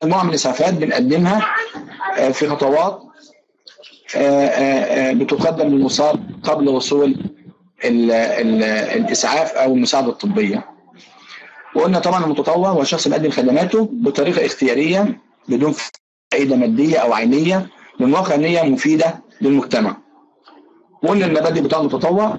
مجموعه من الاسعافات بنقدمها آه، في خطوات آه، آه، آه، بتقدم للمصاب قبل وصول ال- ال- الاسعاف او المساعده الطبيه. وقلنا طبعا المتطوع هو الشخص بيقدم خدماته بطريقه اختياريه بدون فائده ماديه او عينيه من واقع نيه مفيده للمجتمع. وقلنا المبادئ بتاع المتطوع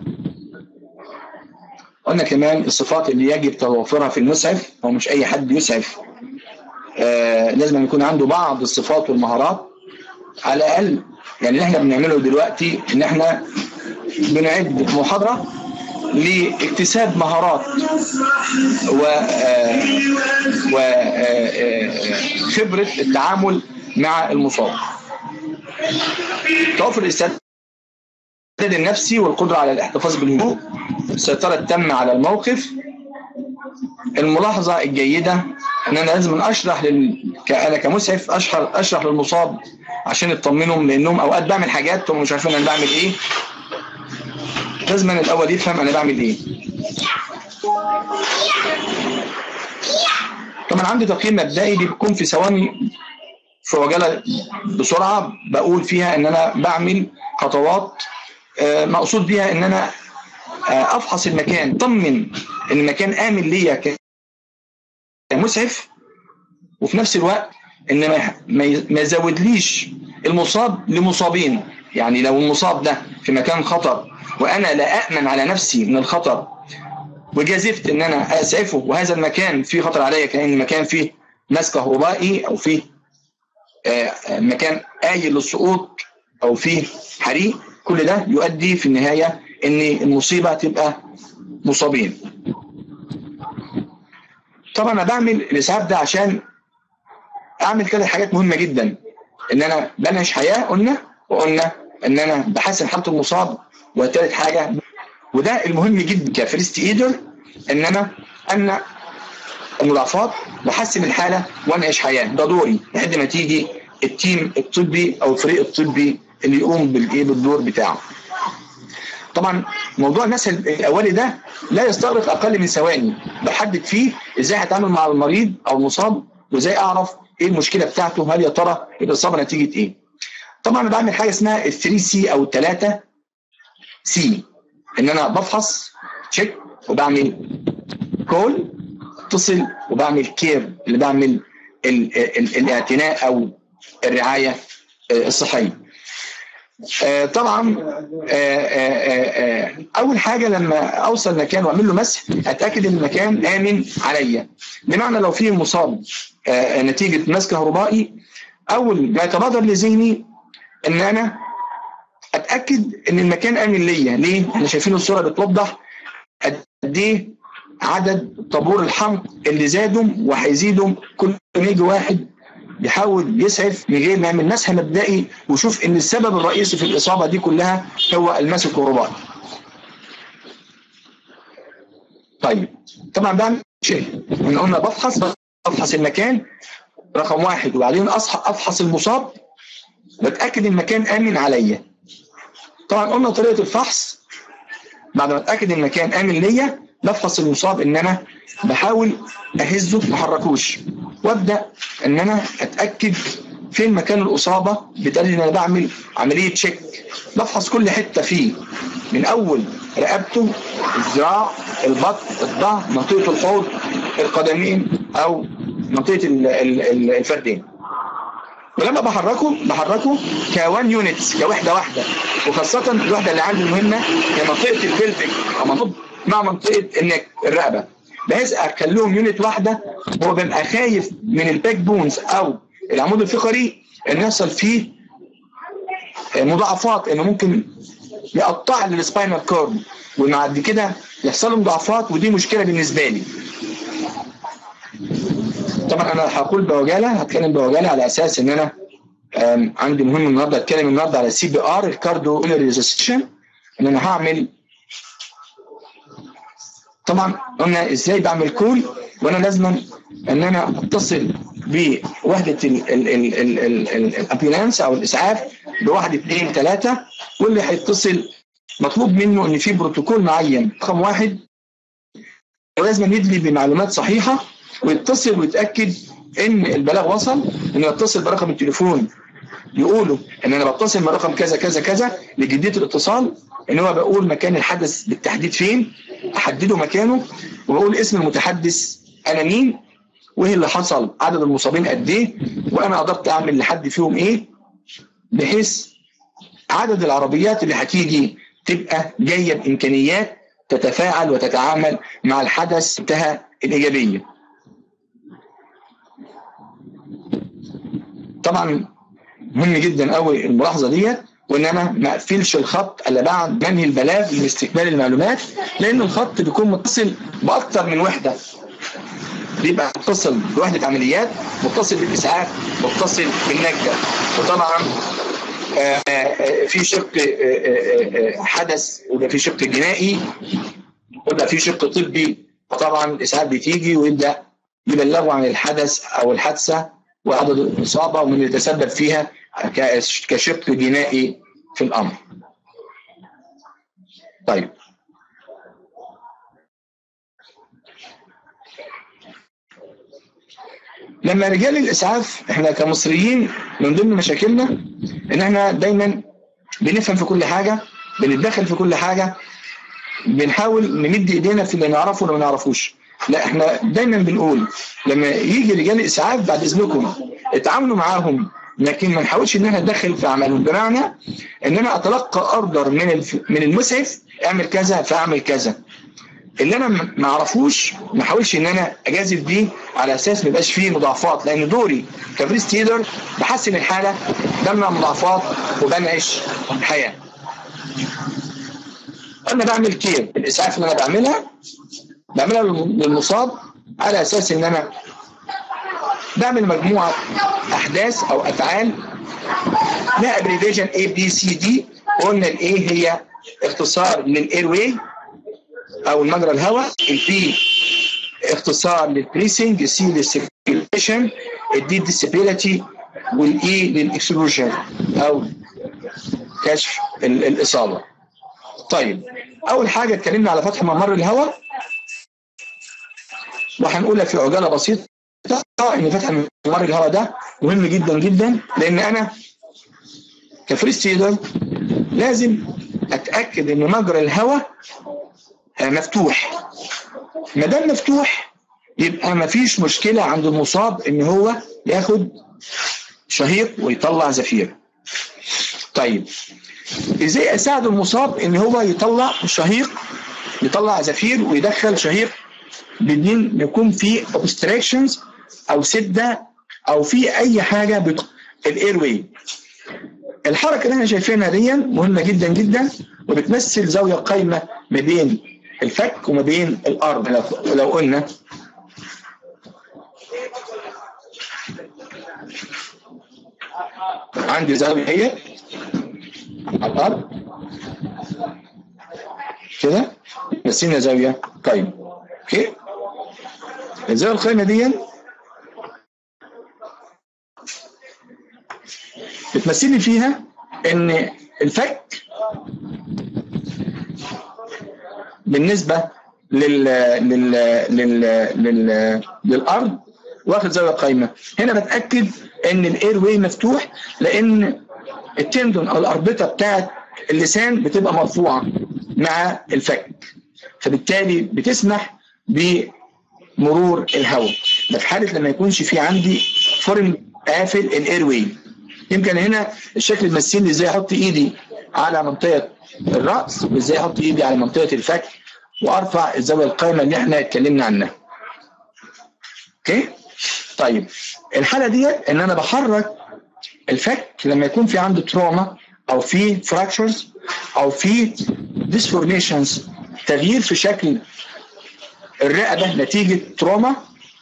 قلنا كمان الصفات اللي يجب توفرها في المسعف هو مش اي حد يسعف آه لازم يكون عنده بعض الصفات والمهارات على الاقل يعني اللي احنا بنعمله دلوقتي ان احنا بنعد محاضره لاكتساب مهارات و وخبره التعامل مع المصاب توفر الاستعداد النفسي والقدره على الاحتفاظ بالهدوء السيطره التامه على الموقف الملاحظه الجيده ان انا لازم اشرح لل... ك- انا كمسعف اشرح اشرح للمصاب عشان يطمنهم لانهم اوقات بعمل حاجات هم مش عارفين انا بعمل ايه لازم أنا الاول يفهم انا بعمل ايه طبعا عندي تقييم مبدئي بيكون في ثواني في عجاله بسرعه بقول فيها ان انا بعمل خطوات آه، مقصود بيها ان انا آه، افحص المكان طمن ان المكان امن ليا ك- كمسعف وفي نفس الوقت ان ما ما ما يزودليش المصاب لمصابين يعني لو المصاب ده في مكان خطر وانا لا امن على نفسي من الخطر وجازفت ان انا اسعفه وهذا المكان فيه خطر عليا كان المكان فيه ماس كهربائي او فيه آه، آه، مكان آيل للسقوط او فيه حريق كل ده يؤدي في النهايه ان المصيبه تبقى مصابين طبعا انا بعمل الاسعاف ده عشان اعمل ثلاث حاجات مهمه جدا ان انا بنعش حياه قلنا وقلنا ان انا بحسن حاله المصاب وثالث حاجه وده المهم جدا كفريست ايدر ان انا امنع المضاعفات واحسن الحاله وانعش حياه ده دوري لحد ما تيجي التيم الطبي او الفريق الطبي اللي يقوم بالايه بالدور بتاعه. طبعا موضوع النسل الاولي ده لا يستغرق اقل من ثواني بحدد فيه ازاي هتعامل مع المريض او المصاب وازاي اعرف ايه المشكله بتاعته هل يا ترى الاصابه نتيجه ايه. طبعا انا بعمل حاجه اسمها ال 3 سي او الثلاثه سي ان انا بفحص تشيك وبعمل كول اتصل وبعمل كير اللي بعمل ال ال الاعتناء او الرعايه آه، الصحيه. آه، طبعا آه، آه، آه، اول حاجه لما اوصل مكان واعمل له مسح اتاكد ان المكان امن عليا بمعنى لو في مصاب آه، نتيجه مس كهربائي اول ما يتبادر لذهني ان انا اتاكد ان المكان امن ليا ليه؟ احنا شايفين الصوره بتوضح قد ايه عدد طابور الحمق اللي زادوا وهيزيدوا كل ما يجي واحد بيحاول يسعف من غير ما يعمل مسح مبدئي ويشوف ان السبب الرئيسي في الاصابه دي كلها هو المس الكهربائي. طيب طبعا بعمل شيء احنا قلنا بفحص بفحص المكان رقم واحد وبعدين اصحى افحص المصاب بتاكد المكان امن عليا. طبعا قلنا طريقه الفحص بعد ما اتاكد ان المكان امن ليا بفحص المصاب ان انا بحاول اهزه ما احركوش وابدا ان انا اتاكد فين مكان الاصابه بالتالي ان انا بعمل عمليه تشيك بفحص كل حته فيه من اول رقبته الذراع البطن الظهر منطقه الحوض القدمين او منطقه ال- ال- ال- الفردين ولما بحركه بحركه كوان يونتس كوحده واحده وخاصه الوحده اللي عندي المهمه هي منطقه البلفيك او منطقه مع منطقه النك الرقبه بحيث اخليهم يونت واحده هو ببقى خايف من الباك بونز او العمود الفقري ان يحصل فيه مضاعفات انه ممكن يقطع لي السباينال كورد وبعد كده يحصل له مضاعفات ودي مشكله بالنسبه لي طبعا انا هقول بعجاله هتكلم بعجاله على اساس ان انا آم، عندي مهم النهارده اتكلم النهارده على السي بي ار الكارديو ريزيستيشن ان انا هعمل طبعا قلنا ازاي بعمل كول وانا لازم ان انا اتصل بوحده الامبيولانس او الاسعاف بواحد اثنين ثلاثه واللي هيتصل مطلوب منه ان في بروتوكول معين رقم واحد لازم يدلي بمعلومات صحيحه ويتصل ويتاكد ان البلاغ وصل انه يتصل برقم التليفون يقولوا ان انا بتصل من رقم كذا كذا كذا لجديه الاتصال ان هو بقول مكان الحدث بالتحديد فين احدده مكانه وبقول اسم المتحدث انا مين وايه اللي حصل عدد المصابين قد ايه وانا قدرت اعمل لحد فيهم ايه بحيث عدد العربيات اللي هتيجي تبقى جايه بامكانيات تتفاعل وتتعامل مع الحدث انتهى الايجابيه طبعا مهم جدا قوي الملاحظه ديت وان انا ما اقفلش الخط الا بعد منهي البلاغ لاستكمال المعلومات لان الخط بيكون متصل باكثر من وحده بيبقى متصل بوحده عمليات متصل بالاسعاف متصل بالنجده وطبعا آآ آآ في شق آآ حدث ويبقى في شق جنائي ويبقى في شق طبي وطبعا الاسعاف بتيجي ويبدا يبلغوا عن الحدث او الحادثه وعدد الاصابه ومن اللي تسبب فيها كشق جنائي في الامر. طيب لما رجال الاسعاف احنا كمصريين من ضمن مشاكلنا ان احنا دايما بنفهم في كل حاجه بنتدخل في كل حاجه بنحاول نمد ايدينا في اللي نعرفه واللي ما نعرفوش لا احنا دايما بنقول لما يجي رجال الاسعاف بعد اذنكم اتعاملوا معاهم لكن ما نحاولش ان احنا ندخل في عملهم بمعنى ان انا اتلقى اوردر من من المسعف اعمل كذا فاعمل كذا اللي انا ما اعرفوش ما احاولش ان انا اجازف بيه على اساس ما يبقاش فيه مضاعفات لان دوري كبريست ليدر بحسن الحاله بمنع مضاعفات وبنعش الحياه. انا بعمل كير الاسعاف اللي انا بعملها بعملها للمصاب على اساس ان انا بعمل مجموعه احداث او افعال لها ابريفيشن اي بي سي دي قلنا الايه هي اختصار للاير واي او المجرى الهواء البي اختصار للبريسنج السي للسيركيوليشن الدي ديسابيلتي والاي للاكسلوجن او كشف الاصابه طيب اول حاجه اتكلمنا على فتح ممر الهواء وهنقولها في عجاله بسيطه ان فتح ممر الهواء ده مهم جدا جدا لان انا كفريست لازم اتاكد ان مجرى الهواء مفتوح ما دام مفتوح يبقى ما فيش مشكله عند المصاب ان هو ياخد شهيق ويطلع زفير طيب ازاي اساعد المصاب ان هو يطلع شهيق يطلع زفير ويدخل شهيق بدون يكون في obstructions او سده او في اي حاجه بت... الاير واي الحركه اللي احنا شايفينها دي مهمه جدا جدا وبتمثل زاويه قايمه ما بين الفك وما بين الارض لو, لو قلنا عندي زاويه هي على الارض كده مثلنا زاويه قايمه اوكي الزاويه القايمه دي بتمثلي فيها ان الفك بالنسبه لل لل لل, لل... للارض واخد زاويه قايمه هنا بتاكد ان الاير واي مفتوح لان التندون او الاربطه بتاعت اللسان بتبقى مرفوعه مع الفك فبالتالي بتسمح بمرور الهواء ده في حاله لما يكونش في عندي فرن قافل الاير واي يمكن هنا الشكل يمثل لي ازاي احط ايدي على منطقه الراس وازاي احط ايدي على منطقه الفك وارفع الزاويه القايمه اللي احنا اتكلمنا عنها. اوكي؟ طيب الحاله ديت ان انا بحرك الفك لما يكون في عنده تروما او في فراكشرز او في ديسفورميشنز تغيير في شكل الرقبه نتيجه تروما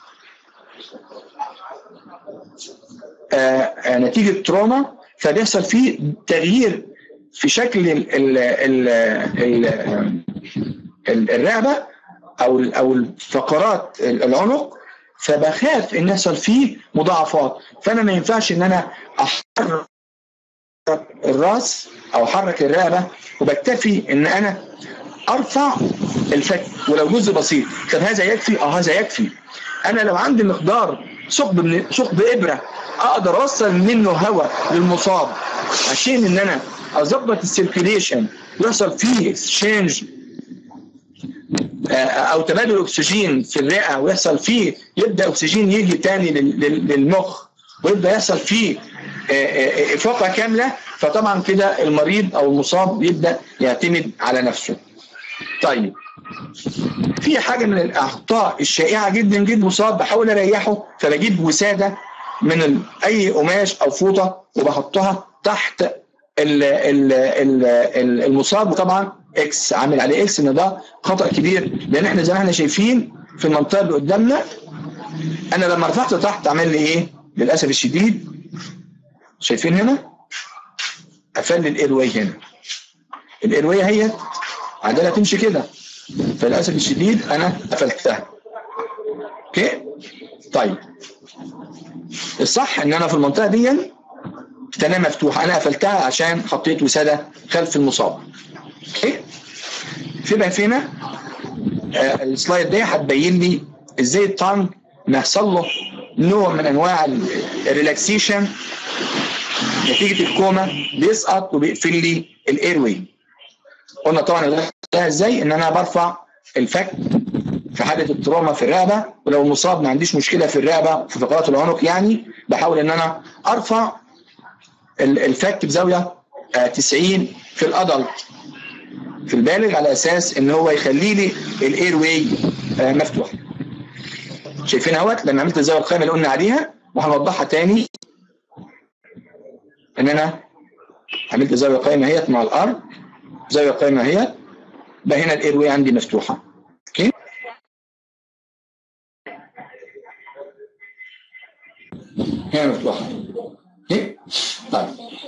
آآ نتيجه تروما فبيحصل فيه تغيير في شكل ال ال ال ال الرقبه او او الفقرات العنق فبخاف ان يحصل فيه مضاعفات فانا ما ينفعش ان انا احرك الراس او احرك الرقبه وبكتفي ان انا ارفع الفك ولو جزء بسيط طب هذا يكفي اه هذا يكفي انا لو عندي مقدار ثقب من ثقب ابره اقدر اوصل منه هواء للمصاب عشان ان انا اظبط السيركيليشن يحصل فيه اكسشينج او تبادل اكسجين في الرئه ويحصل فيه يبدا اكسجين يجي تاني للمخ ويبدا يحصل فيه افاقه كامله فطبعا كده المريض او المصاب يبدا يعتمد على نفسه. طيب في حاجه من الاخطاء الشائعه جدا جدا مصاب بحاول اريحه فبجيب وساده من اي قماش او فوطه وبحطها تحت ال ال ال المصاب وطبعا اكس عامل عليه اكس ان ده خطا كبير لان احنا زي ما احنا شايفين في المنطقه اللي قدامنا انا لما رفعته تحت عمل لي ايه؟ للاسف الشديد شايفين هنا؟ قفل لي الايرواي هنا الايرواي هي عدالة تمشي كده فللاسف الشديد انا قفلتها اوكي طيب الصح ان انا في المنطقه دي تنام مفتوحه انا قفلتها عشان حطيت وساده خلف المصاب اوكي في بقى فينا آه السلايد دي هتبين لي ازاي الطنج بيحصل له نوع من انواع الريلاكسيشن نتيجه الكوما بيسقط وبيقفل لي الايروي قلنا طبعا ده ازاي ان انا برفع الفك في حاله التروما في الرقبه ولو المصاب ما عنديش مشكله في الرقبه في فقرات العنق يعني بحاول ان انا ارفع الفك بزاويه 90 في الادلت في البالغ على اساس ان هو يخلي لي الاير واي مفتوح شايفين اهوت لما عملت الزاويه القائمه اللي قلنا عليها وهنوضحها تاني ان انا عملت زاويه قائمه اهيت مع الارض زاويه قائمه اهيت بقى هنا الاير واي عندي مفتوحه اوكي هنا مفتوحه اوكي طيب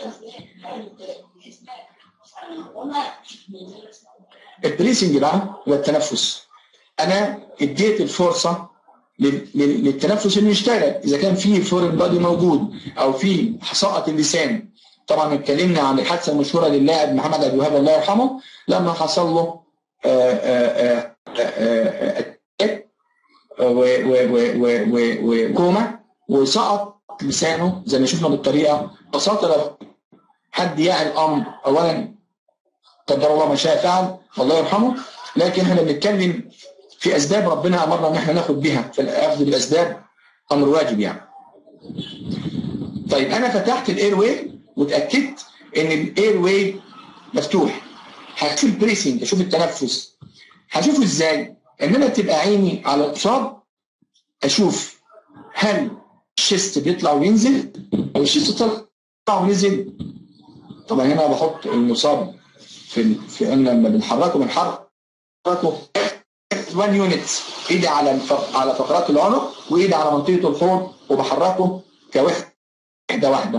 البريسنج بقى هو التنفس انا اديت الفرصه للتنفس انه يشتغل اذا كان في فورن بادي موجود او في سقط اللسان طبعا اتكلمنا عن الحادثه المشهوره للاعب محمد ابو وهاب الله يرحمه لما حصل له وكوما وسقط لسانه زي ما شفنا بالطريقه ببساطه لو حد يعي الامر اولا قدر الله ما شاء فعل الله يرحمه لكن احنا بنتكلم في اسباب ربنا امرنا ان احنا ناخد بها فالاخذ بالاسباب امر واجب يعني. طيب انا فتحت الاير واي واتاكدت ان الاير واي مفتوح هشوف البريسنج اشوف التنفس هشوفه ازاي؟ ان انا تبقى عيني على الاصاب اشوف هل الشيست بيطلع وينزل او الشيست طلع ونزل طبعا هنا بحط المصاب في في قلنا لما بنحركه بنحركه 1 يونت ايدي على على فقرات العنق وايدي على منطقه الحوض وبحركه كوحده واحده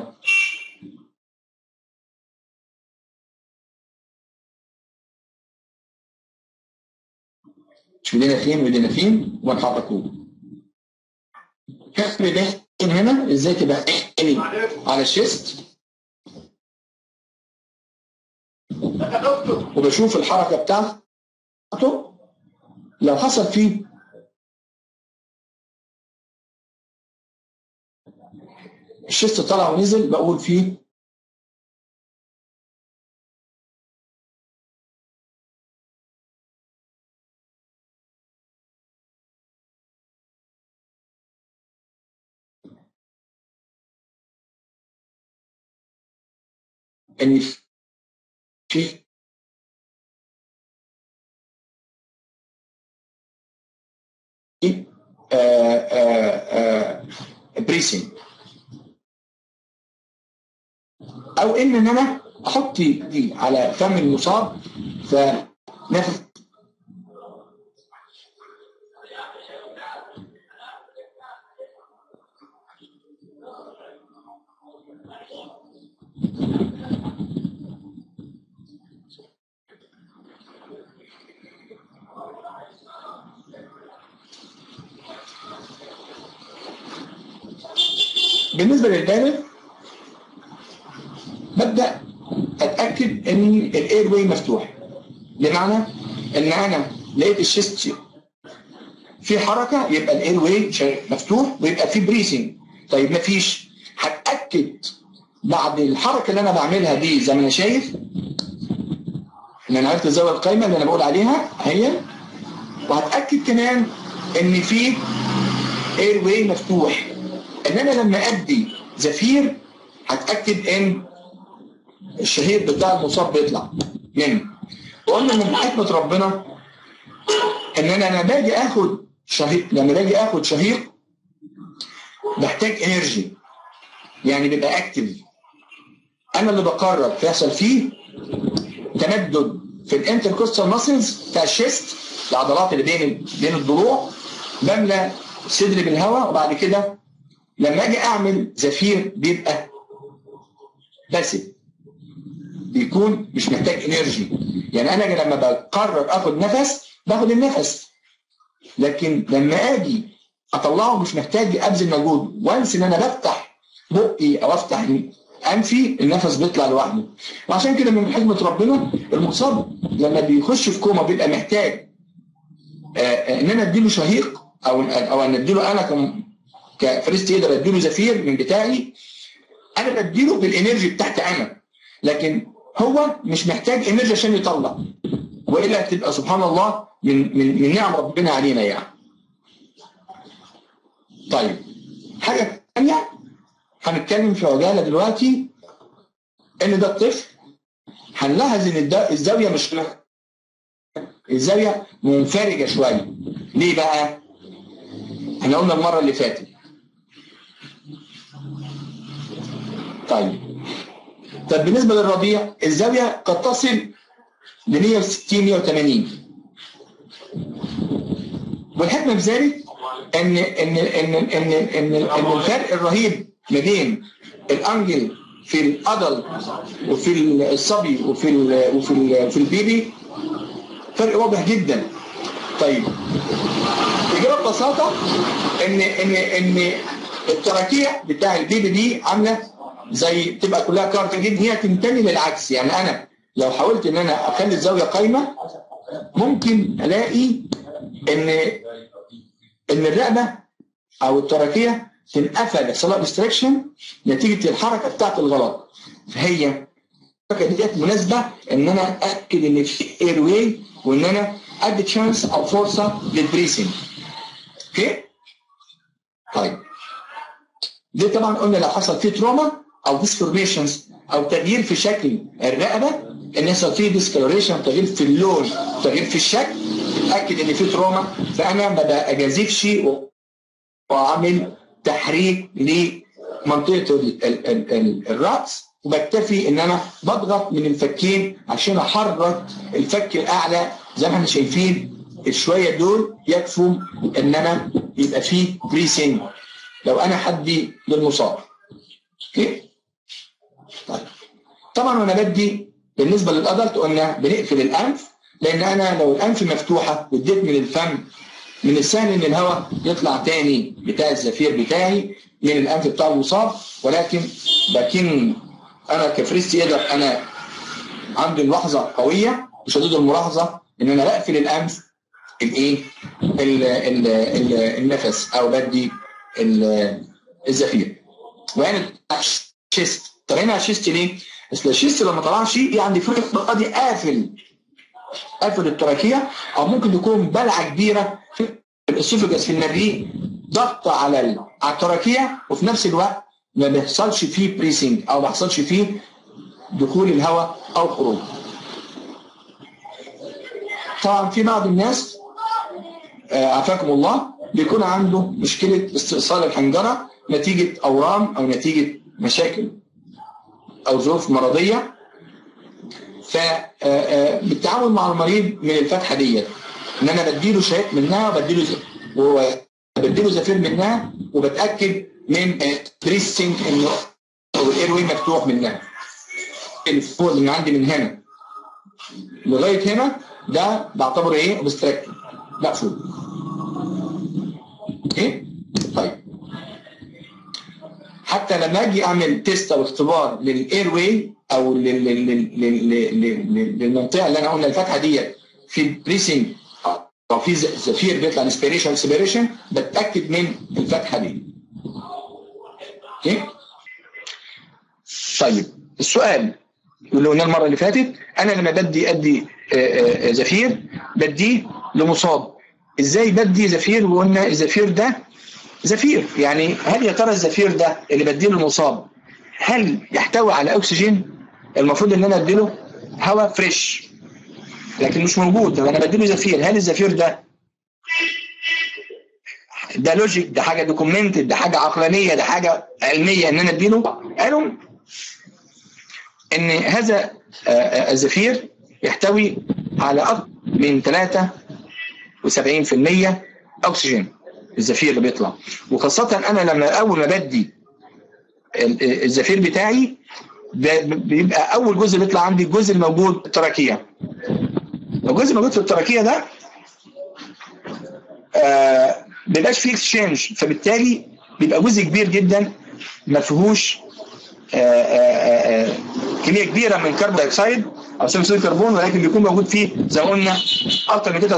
مش ايدينا فين وايدينا فين ونحركوه كف ده هنا ازاي تبقى عيني على الشيست وبشوف الحركه بتاعته لو حصل فيه الشيست طلع ونزل بقول فيه ان في بريسنج او ان انا احط دي على فم المصاب فنفس بالنسبه للبالغ ببدا اتاكد ان الاير واي مفتوح بمعنى ان انا لقيت الشيست في حركه يبقى الاير واي مفتوح ويبقى في بريسنج طيب ما فيش هتاكد بعد الحركه اللي انا بعملها دي زي ما انا شايف ان انا عرفت الزاويه القايمه اللي انا بقول عليها هي وهتاكد كمان ان في اير واي مفتوح ان انا لما ادي زفير هتاكد ان الشهيق بتاع المصاب بيطلع منه وقلنا من حكمه ربنا ان انا لما باجي اخد شهيق لما باجي اخد شهيق بحتاج انرجي يعني بيبقى اكتف انا اللي بقرر فيحصل فيه تمدد في الانتركوستال ماسلز بتاع الشيست العضلات اللي بين بين الضلوع بملى صدري بالهواء وبعد كده لما اجي اعمل زفير بيبقى باسف بيكون مش محتاج انرجي يعني انا لما بقرر اخد نفس باخد النفس لكن لما اجي اطلعه مش محتاج ابذل مجهود وانس ان انا بفتح بقي او افتح انفي النفس بيطلع لوحده وعشان كده من حكمه ربنا المصاب لما بيخش في كوما بيبقى محتاج ان انا اديله شهيق او او ان اديله انا كفريست يقدر اديله زفير من بتاعي انا بديله بالانرجي بتاعتي انا لكن هو مش محتاج انرجي عشان يطلع والا تبقى سبحان الله من من من نعم ربنا علينا يعني. طيب حاجه ثانيه هنتكلم في عجاله دلوقتي ان ده الطفل هنلاحظ ان الزاويه مش الزاويه منفرجه شويه ليه بقى؟ احنا قلنا المره اللي فاتت طيب طب بالنسبه للرضيع الزاويه قد تصل ل 160 180 والحكمه في ذلك ان ان ان ان ان, إن الفرق الرهيب ما بين الانجل في الادل وفي الصبي وفي ال وفي ال في البيبي فرق واضح جدا طيب الاجابه ببساطه ان ان ان التراكيع بتاع البيبي دي عامله زي تبقى كلها كارت جدا هي تنتمي للعكس يعني انا لو حاولت ان انا اخلي الزاويه قايمه ممكن الاقي ان ان الرقبه او التراكيه تنقفل يحصل لها ديستراكشن نتيجه الحركه بتاعت الغلط فهي الحركه ديت مناسبه ان انا اكد ان في اير واي وان انا ادي تشانس او فرصه للبريسنج اوكي طيب دي طبعا قلنا لو حصل فيه تروما او ديسفورميشنز او تغيير في شكل الرقبه ان يحصل فيه ديسكلوريشن تغيير في اللون تغيير في الشكل اتاكد ان في تروما فانا ما بجازفش واعمل تحريك لمنطقه الراس وبكتفي ان انا بضغط من الفكين عشان احرك الفك الاعلى زي ما احنا شايفين الشويه دول يكفوا ان انا يبقى فيه بريسنج لو انا حدي للمصاب اوكي طيب طبعا وانا بدي بالنسبه للادلت قلنا بنقفل الانف لان انا لو الانف مفتوحه واديت من الفم من السهل ان الهواء يطلع تاني بتاع الزفير بتاعي من الانف بتاع المصاب ولكن لكن انا كفريستي يقدر انا عندي ملاحظه قويه وشديد الملاحظه ان انا بقفل الانف الايه النفس او بدي الزفير وهنا الشيست طب هنا الشيست ليه؟ اصل الشيست لما طلعش يعني في الطريقه دي قافل قافل التراكيه او ممكن تكون بلعه كبيره في الاسوفجس في المريء ضغط على على التراكيه وفي نفس الوقت ما بيحصلش فيه بريسنج او ما بيحصلش فيه دخول الهواء او خروج. طبعا في بعض الناس عافاكم الله بيكون عنده مشكله استئصال الحنجره نتيجه اورام او نتيجه مشاكل او ظروف مرضيه فبالتعامل مع المريض من الفتحه ديت ان انا بديله شيء منها وبديله وبديله زفير منها وبتاكد من بريسنج انه الاير واي مفتوح منها الفوق من عندي من هنا لغايه هنا ده بعتبره ايه اوبستراكت مقفول اوكي طيب حتى لما اجي اعمل تيست او اختبار للاير واي او للمنطقه اللي انا قلنا الفتحه ديت في بريسنج لو في زفير بيطلع انسبيريشن انسبيريشن بتاكد من الفتحه دي اوكي طيب السؤال اللي قلناه المره اللي فاتت انا لما بدي ادي زفير بديه لمصاب ازاي بدي زفير وقلنا الزفير ده زفير يعني هل يا ترى الزفير ده اللي بديه للمصاب هل يحتوي على اكسجين المفروض ان انا اديله هواء فريش لكن مش موجود طب انا بديله زفير هل الزفير ده ده لوجيك ده حاجه دوكيومنتد ده حاجه عقلانيه ده حاجه علميه ان انا اديله قالوا ان هذا الزفير يحتوي على اكثر من 73% اكسجين الزفير اللي بيطلع وخاصه انا لما اول ما بدي الزفير بتاعي بيبقى اول جزء بيطلع عندي الجزء الموجود في التراكيه الجزء الموجود في التراكيه ده آه بيبقاش فيه اكسشينج فبالتالي بيبقى جزء كبير جدا ما فيهوش آه آه كميه كبيره من كربون دايوكسيد او ثاني اكسيد الكربون ولكن بيكون موجود فيه زي ما قلنا اكثر من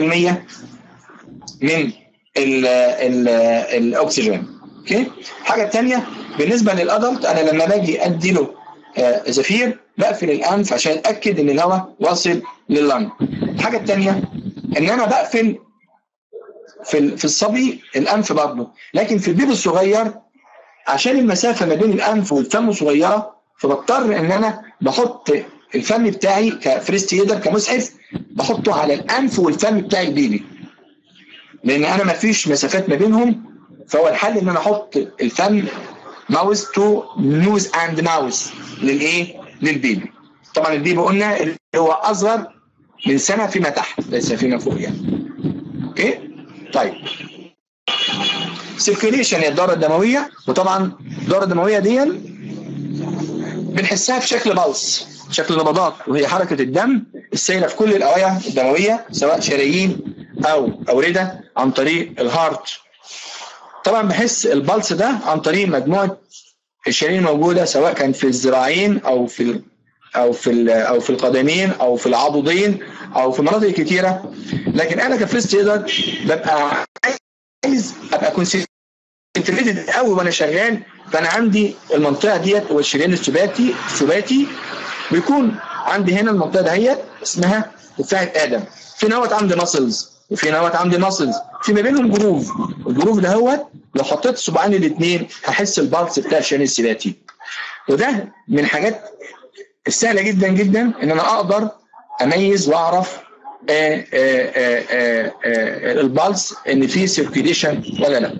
73% من ال ال الاكسجين اوكي الحاجه الثانيه بالنسبه للادلت انا لما باجي ادي له آه زفير بقفل الانف عشان اتاكد ان الهواء واصل لللنج الحاجه الثانيه ان انا بقفل في في الصبي الانف برضه لكن في البيبي الصغير عشان المسافه ما بين الانف والفم صغيره فبضطر ان انا بحط الفم بتاعي كفريست ايدر كمسعف بحطه على الانف والفم بتاع البيبي لان انا ما فيش مسافات ما بينهم فهو الحل ان انا احط الفم ماوس تو نوز اند ماوس للايه للبيبي طبعا البيبي قلنا اللي هو اصغر من سنه فيما تحت ليس فيما فوق يعني اوكي طيب سيركيليشن هي الدوره الدمويه وطبعا الدوره الدمويه دي بنحسها في شكل بلس شكل نبضات وهي حركه الدم السائله في كل الاوعيه الدمويه سواء شرايين او اورده عن طريق الهارت طبعا بحس البلس ده عن طريق مجموعه الشرايين الموجوده سواء كان في الذراعين او في او في او في القدمين او في العضدين او في مناطق كتيره لكن انا كفريست ايدر ببقى عايز ابقى كونسنتريتد قوي وانا شغال فانا عندي المنطقه ديت هو الشريان السباتي السباتي بيكون عندي هنا المنطقه دهيت اسمها تفاحه ادم في نوت عندي ماسلز وفي نوت عندي ماسلز في ما بينهم جروف الجروف دهوت لو حطيت صباعين الاثنين هحس البلس بتاع الشريان السباتي وده من الحاجات السهله جدا جدا ان انا اقدر اميز واعرف آآ آآ آآ البلس ان في سيركيليشن ولا لا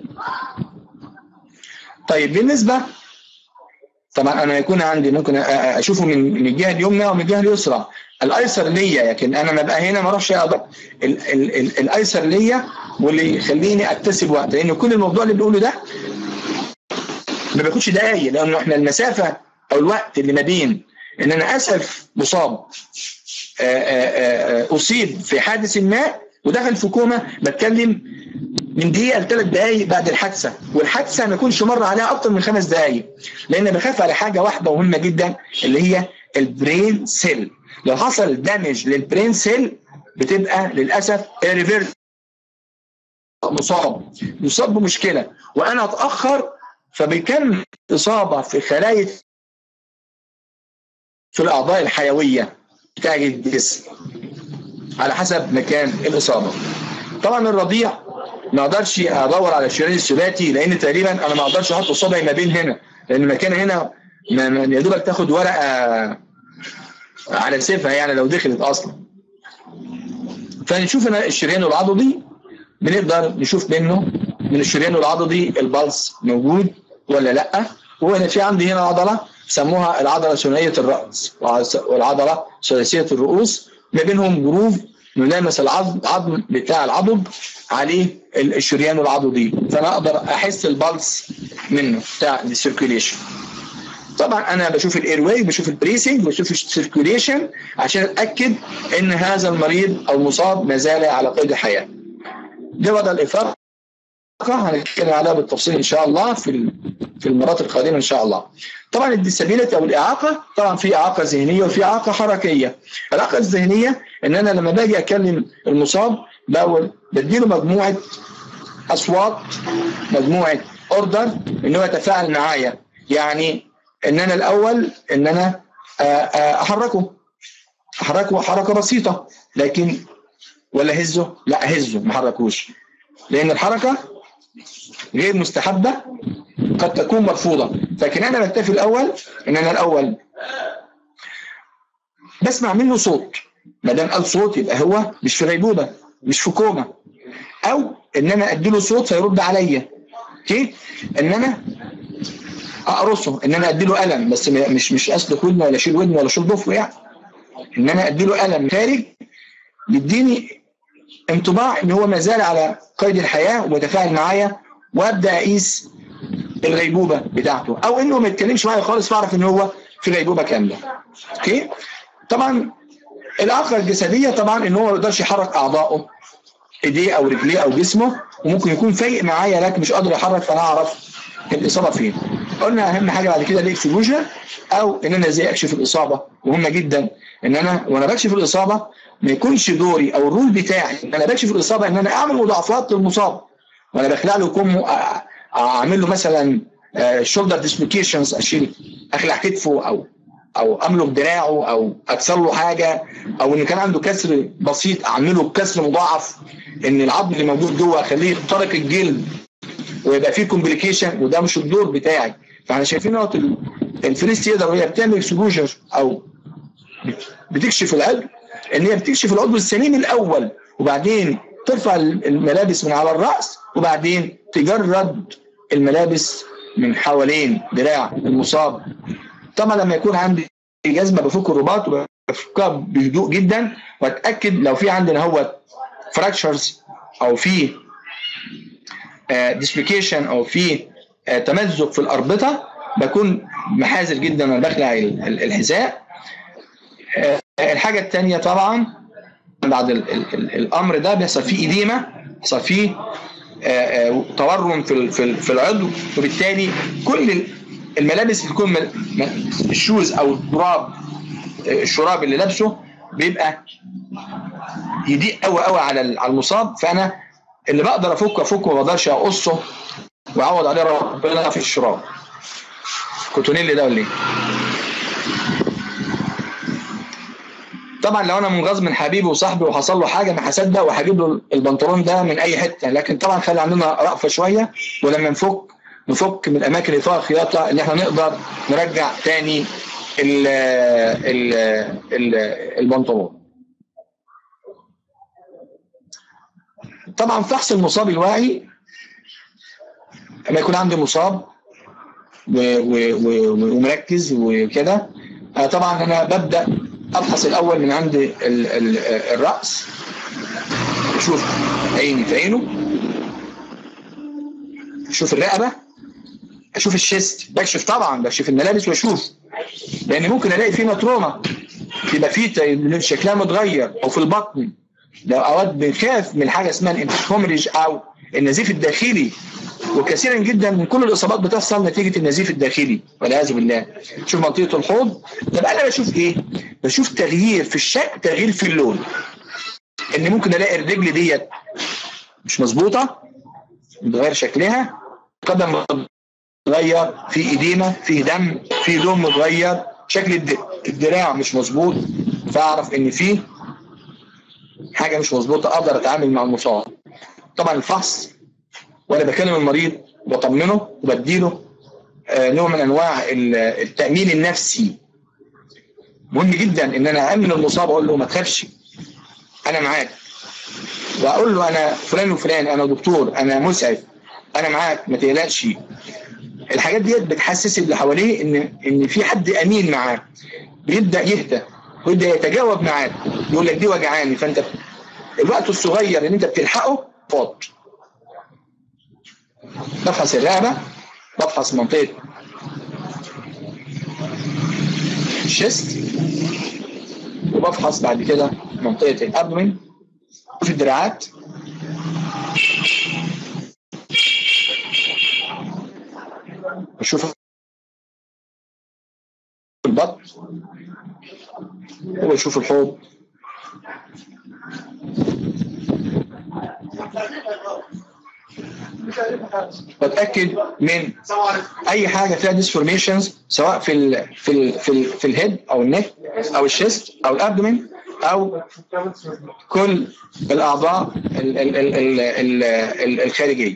طيب بالنسبه طبعا انا يكون عندي ممكن اشوفه من من الجهه اليمنى ومن الجهه اليسرى الايسر ليا لكن انا ما بقى هنا ما اروحش اقدر الايسر ليا واللي يخليني اكتسب وقت لان كل الموضوع اللي بنقوله ده ما بياخدش دقايق لانه احنا المسافه او الوقت اللي ما بين ان انا اسف مصاب اصيب في حادث ما ودخل في كوما بتكلم من دقيقه لثلاث دقائق بعد الحادثه والحادثه ما يكونش مر عليها اكتر من خمس دقائق لان بخاف على حاجه واحده مهمه جدا اللي هي البرين سيل لو حصل دامج للبرين سيل بتبقى للاسف ريفيرس مصاب مصاب بمشكله وانا اتاخر فبيكمل اصابه في خلايا في الاعضاء الحيويه بتاع الجسم على حسب مكان الاصابه طبعا الرضيع ما اقدرش ادور على الشريان السباتي لان تقريبا انا ما اقدرش احط صبعي ما بين هنا لان المكان هنا يا دوبك تاخد ورقه على سيفها يعني لو دخلت اصلا فنشوف هنا الشريان العضدي بنقدر نشوف منه من الشريان العضدي البلس موجود ولا لا وهنا في عندي هنا عضله سموها العضله ثنائيه الراس والعضله ثلاثيه الرؤوس ما بينهم جروف ملامس العظم عظم بتاع العضد عليه الشريان العضدي فانا اقدر احس البلس منه بتاع السيركيوليشن طبعا انا بشوف الاير واي بشوف البريسنج بشوف السيركيوليشن عشان اتاكد ان هذا المريض او المصاب ما زال على قيد الحياه ده وضع الافاقه هنتكلم عليها بالتفصيل ان شاء الله في في المرات القادمه ان شاء الله طبعا الديسابيلتي او الاعاقه طبعا في اعاقه ذهنيه وفي اعاقه حركيه الاعاقه الذهنيه ان انا لما باجي اكلم المصاب باول بديله مجموعه اصوات مجموعه اوردر ان هو يتفاعل معايا يعني ان انا الاول ان انا احركه احركه حركه بسيطه لكن ولا هزه لا هزه ما حركوش لان الحركه غير مستحبه قد تكون مرفوضه لكن انا بكتفي الاول ان انا الاول بسمع منه صوت ما دام قال صوت يبقى هو مش في غيبوبه مش في كوما او ان انا اديله صوت فيرد عليا اوكي ان انا اقرصه ان انا اديله قلم بس مش مش اسلك ودنه ولا اشيل ودنه ولا اشيل ضفره يعني ان انا اديله قلم خارج يديني انطباع ان هو ما زال على قيد الحياه ومتفاعل معايا وابدا اقيس الغيبوبه بتاعته او انه ما يتكلمش معايا خالص فاعرف ان هو في غيبوبه كامله اوكي طبعا الاخر الجسديه طبعا ان هو ما يقدرش يحرك اعضائه ايديه او رجليه او جسمه وممكن يكون فايق معايا لكن مش قادر يحرك فانا اعرف الاصابه فين قلنا اهم حاجه بعد كده الاكسبوجر او ان انا ازاي اكشف الاصابه مهمه جدا ان انا وانا بكشف الاصابه ما يكونش دوري او الرول بتاعي ان انا بكشف الاصابه ان انا اعمل مضاعفات للمصاب وانا بخلع له كمه اعمل له مثلا شولدر ديسلوكيشنز اشيل اخلع كتفه او او املك دراعه او اكسر له حاجه او ان كان عنده كسر بسيط اعمله كسر مضاعف ان العظم اللي موجود جوه اخليه يخترق الجلد ويبقى فيه كومبليكيشن وده مش الدور بتاعي فاحنا شايفين نقط الفريست يقدر وهي بتعمل اكسبوجر او بتكشف العضو ان هي بتكشف العضو السليم الاول وبعدين ترفع الملابس من على الراس وبعدين تجرد الملابس من حوالين دراع المصاب طبعا لما يكون عندي جزمه بفك الرباط وبفكها بهدوء جدا واتاكد لو في عندنا هو فراكشرز او في ديسبليكيشن او في تمزق في الاربطه بكون محاذر جدا وانا بخلع الحذاء الحاجه الثانيه طبعا بعد ال ال الامر ده بيحصل فيه اديمه بيحصل فيه تورم في في في العضو وبالتالي كل الملابس اللي تكون الشوز او التراب الشراب اللي لابسه بيبقى يضيق قوي قوي على على المصاب فانا اللي بقدر افكه افكه ما بقدرش اقصه واعوض عليه ربنا في الشراب كوتونيل ده ولا ايه؟ طبعا لو انا منغاظ من حبيبي وصاحبي وحصل له حاجه ما هصدق وهجيب له البنطلون ده من اي حته لكن طبعا خلي عندنا رأفه شويه ولما نفك نفك من الاماكن اللي فيها خياطه ان احنا نقدر نرجع تاني ال ال ال البنطلون طبعا فحص المصاب الواعي لما يكون عندي مصاب ومركز وكده طبعا انا ببدا افحص الاول من عند ال ال الراس اشوف عيني في عينه اشوف الرقبه اشوف الشيست بكشف طبعا بكشف الملابس واشوف لان ممكن الاقي فيه نتروما يبقى فيه شكلها متغير او في البطن لو اوقات بنخاف من حاجه اسمها الانترومريج او النزيف الداخلي وكثيرا جدا من كل الاصابات بتحصل نتيجه النزيف الداخلي والعياذ بالله شوف منطقه الحوض طب انا بشوف ايه بشوف تغيير في الشكل تغيير في اللون ان ممكن الاقي الرجل ديت مش مظبوطه متغير شكلها قدم متغير في اديمه في دم في لون متغير شكل الدراع مش مظبوط فاعرف ان في حاجه مش مظبوطه اقدر اتعامل مع المصاب طبعا الفحص وانا بكلم المريض وبطمنه وبديله نوع من انواع التامين النفسي مهم جدا ان انا امن المصاب اقول له ما تخافش انا معاك واقول له انا فلان وفلان انا دكتور انا مسعف انا معاك ما تقلقش الحاجات ديت بتحسس اللي حواليه ان ان في حد امين معاه بيبدا يهدى ويبدا يتجاوب معاك يقول لك دي وجعاني فانت الوقت الصغير اللي انت بتلحقه فاض بفحص الرقبه بفحص منطقه الشيست وبفحص بعد كده منطقه الابدومين في الدراعات بشوف البطن وبشوف الحوض بتاكد من اي حاجه فيها ديسفورميشنز سواء في ال في ال في ال في الهيد او النك او الشيست او الابدومين او كل الاعضاء ال ال ال ال ال ال الخارجيه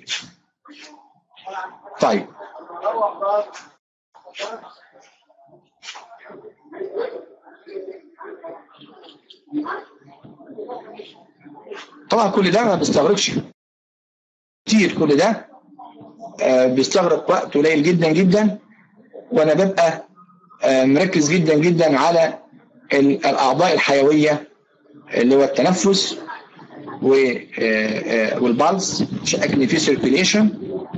طيب طبعا كل ده ما بيستغرقش كتير كل ده آه، بيستغرق وقت قليل جدا جدا وانا ببقى آه، مركز جدا جدا على ال- الاعضاء الحيويه اللي هو التنفس و- آه، آه، والبلس عشان اتاكد ان في سيركيليشن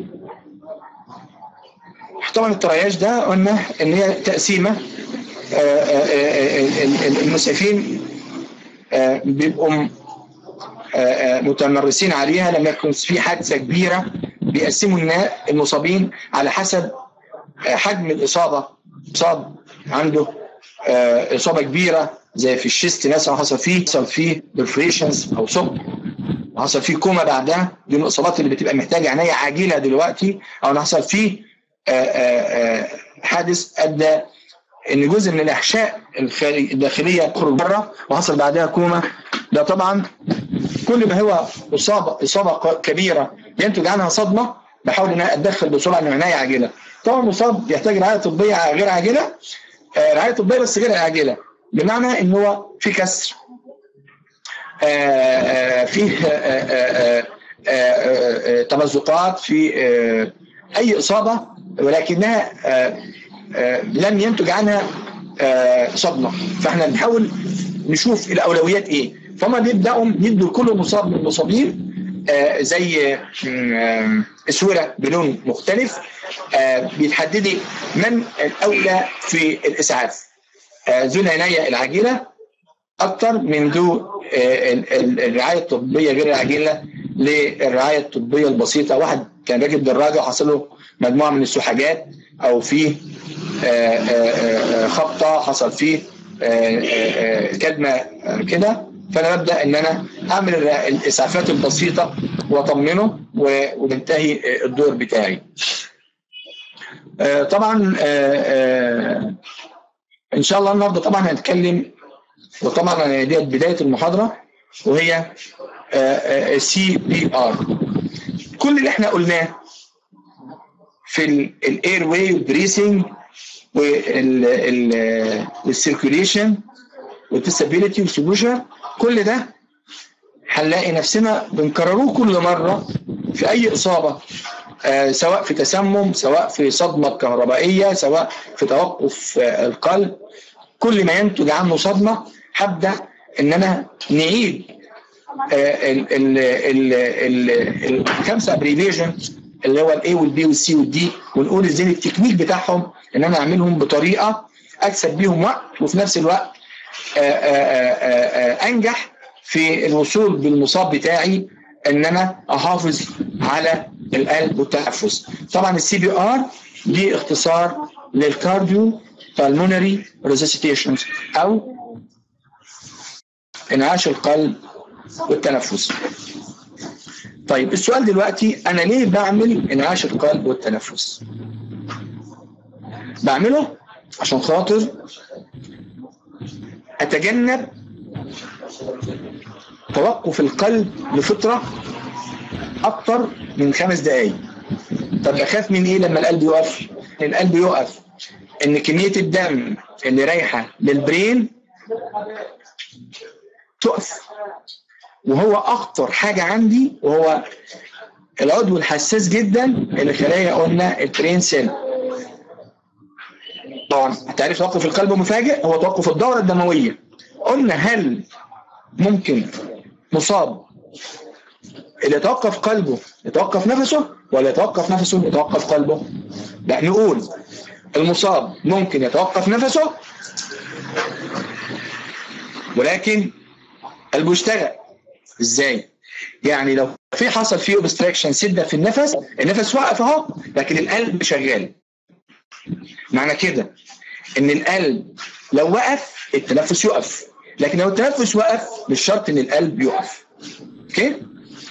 طبعا الترياج ده قلنا ان هي تقسيمه آه، آه، آه، ال- ال- المسعفين آه، بيبقوا م- آه، آه، متمرسين عليها لما يكون في حادثه كبيره بيقسموا النا- المصابين على حسب آه، حجم الاصابه مصاب عنده آه، اصابه كبيره زي في الشيست مثلا حصل فيه حصل فيه برفريشنز او ثقب حصل فيه كوما بعدها دي من الاصابات اللي بتبقى محتاجه عنايه عاجله دلوقتي او إن حصل فيه آه، آه، آه، حادث ادى ان جزء من الاحشاء الخارج الداخليه تخرج بره وحصل بعدها كوما ده طبعا كل ما هو اصابه اصابه ق- كبيره ينتج عنها صدمه بحاول ان أنا اتدخل بسرعه من عنايه عاجله طبعا المصاب بيحتاج رعايه طبيه غير عاجله آه، رعايه طبيه بس غير عاجله بمعنى ان هو في كسر آه، آه، فيه آه، آه، آه، آه، آه، تمزقات في آه، اي اصابه ولكنها آه، آه، لم ينتج عنها آه، صدمه فاحنا بنحاول نشوف الاولويات ايه فهم بيبداوا يدوا لكل مصاب من المصابين آه، زي آه، اسوره بلون مختلف آه، بيتحددي من الاولى في الاسعاف آه، ذو العنايه العاجله اكثر من ذو آه، ال- ال- الرعايه الطبيه غير العاجله للرعايه الطبيه البسيطه واحد كان راكب دراجه وحصل له مجموعه من السحاجات او فيه آه، آه، آه، خبطه حصل فيه آه، آه، آه، كدمه آه، كده فانا ببدا ان انا اعمل الر- الاسعافات البسيطه واطمنه و- وبنتهي آه، الدور بتاعي. آه، طبعا آه، آه، ان شاء الله النهارده طبعا هنتكلم وطبعا دي بدايه المحاضره وهي سي بي ار كل اللي احنا قلناه في الاير واي والبريسنج والسيركيوليشن والديسابيليتي والسبوشر كل ده هنلاقي نفسنا بنكرروه كل مره في اي اصابه آه، سواء في تسمم سواء في صدمه كهربائيه سواء في توقف آه، القلب كل ما ينتج عنه صدمه هبدا ان انا نعيد آه، ال- ال- ال- ال- الخمسه ابريفيشن اللي هو الاي والبي والسي والدي ونقول ازاي التكنيك بتاعهم ان انا اعملهم بطريقه اكسب بيهم وقت وفي نفس الوقت آه، آه، آه، آه، انجح في الوصول بالمصاب بتاعي ان انا احافظ على القلب والتنفس طبعا السي بي ار دي اختصار للكارديو بالمونري ريسيتيشنز او انعاش القلب والتنفس طيب السؤال دلوقتي انا ليه بعمل انعاش القلب والتنفس بعمله عشان خاطر اتجنب توقف القلب لفتره اكتر من خمس دقائق طب اخاف من ايه لما القلب يقف القلب يقف ان كميه الدم اللي رايحه للبرين تقف وهو اخطر حاجه عندي وهو العضو الحساس جدا اللي خلايا قلنا البرين سيل طبعا تعريف توقف القلب مفاجئ هو توقف الدوره الدمويه قلنا هل ممكن مصاب اللي يتوقف قلبه يتوقف نفسه ولا يتوقف نفسه يتوقف قلبه لا نقول المصاب ممكن يتوقف نفسه ولكن قلبه يشتغل ازاي يعني لو في حصل فيه اوبستراكشن سده في النفس النفس وقف اهو لكن القلب شغال معنى كده ان القلب لو وقف التنفس يقف لكن لو التنفس وقف مش شرط ان القلب يقف اوكي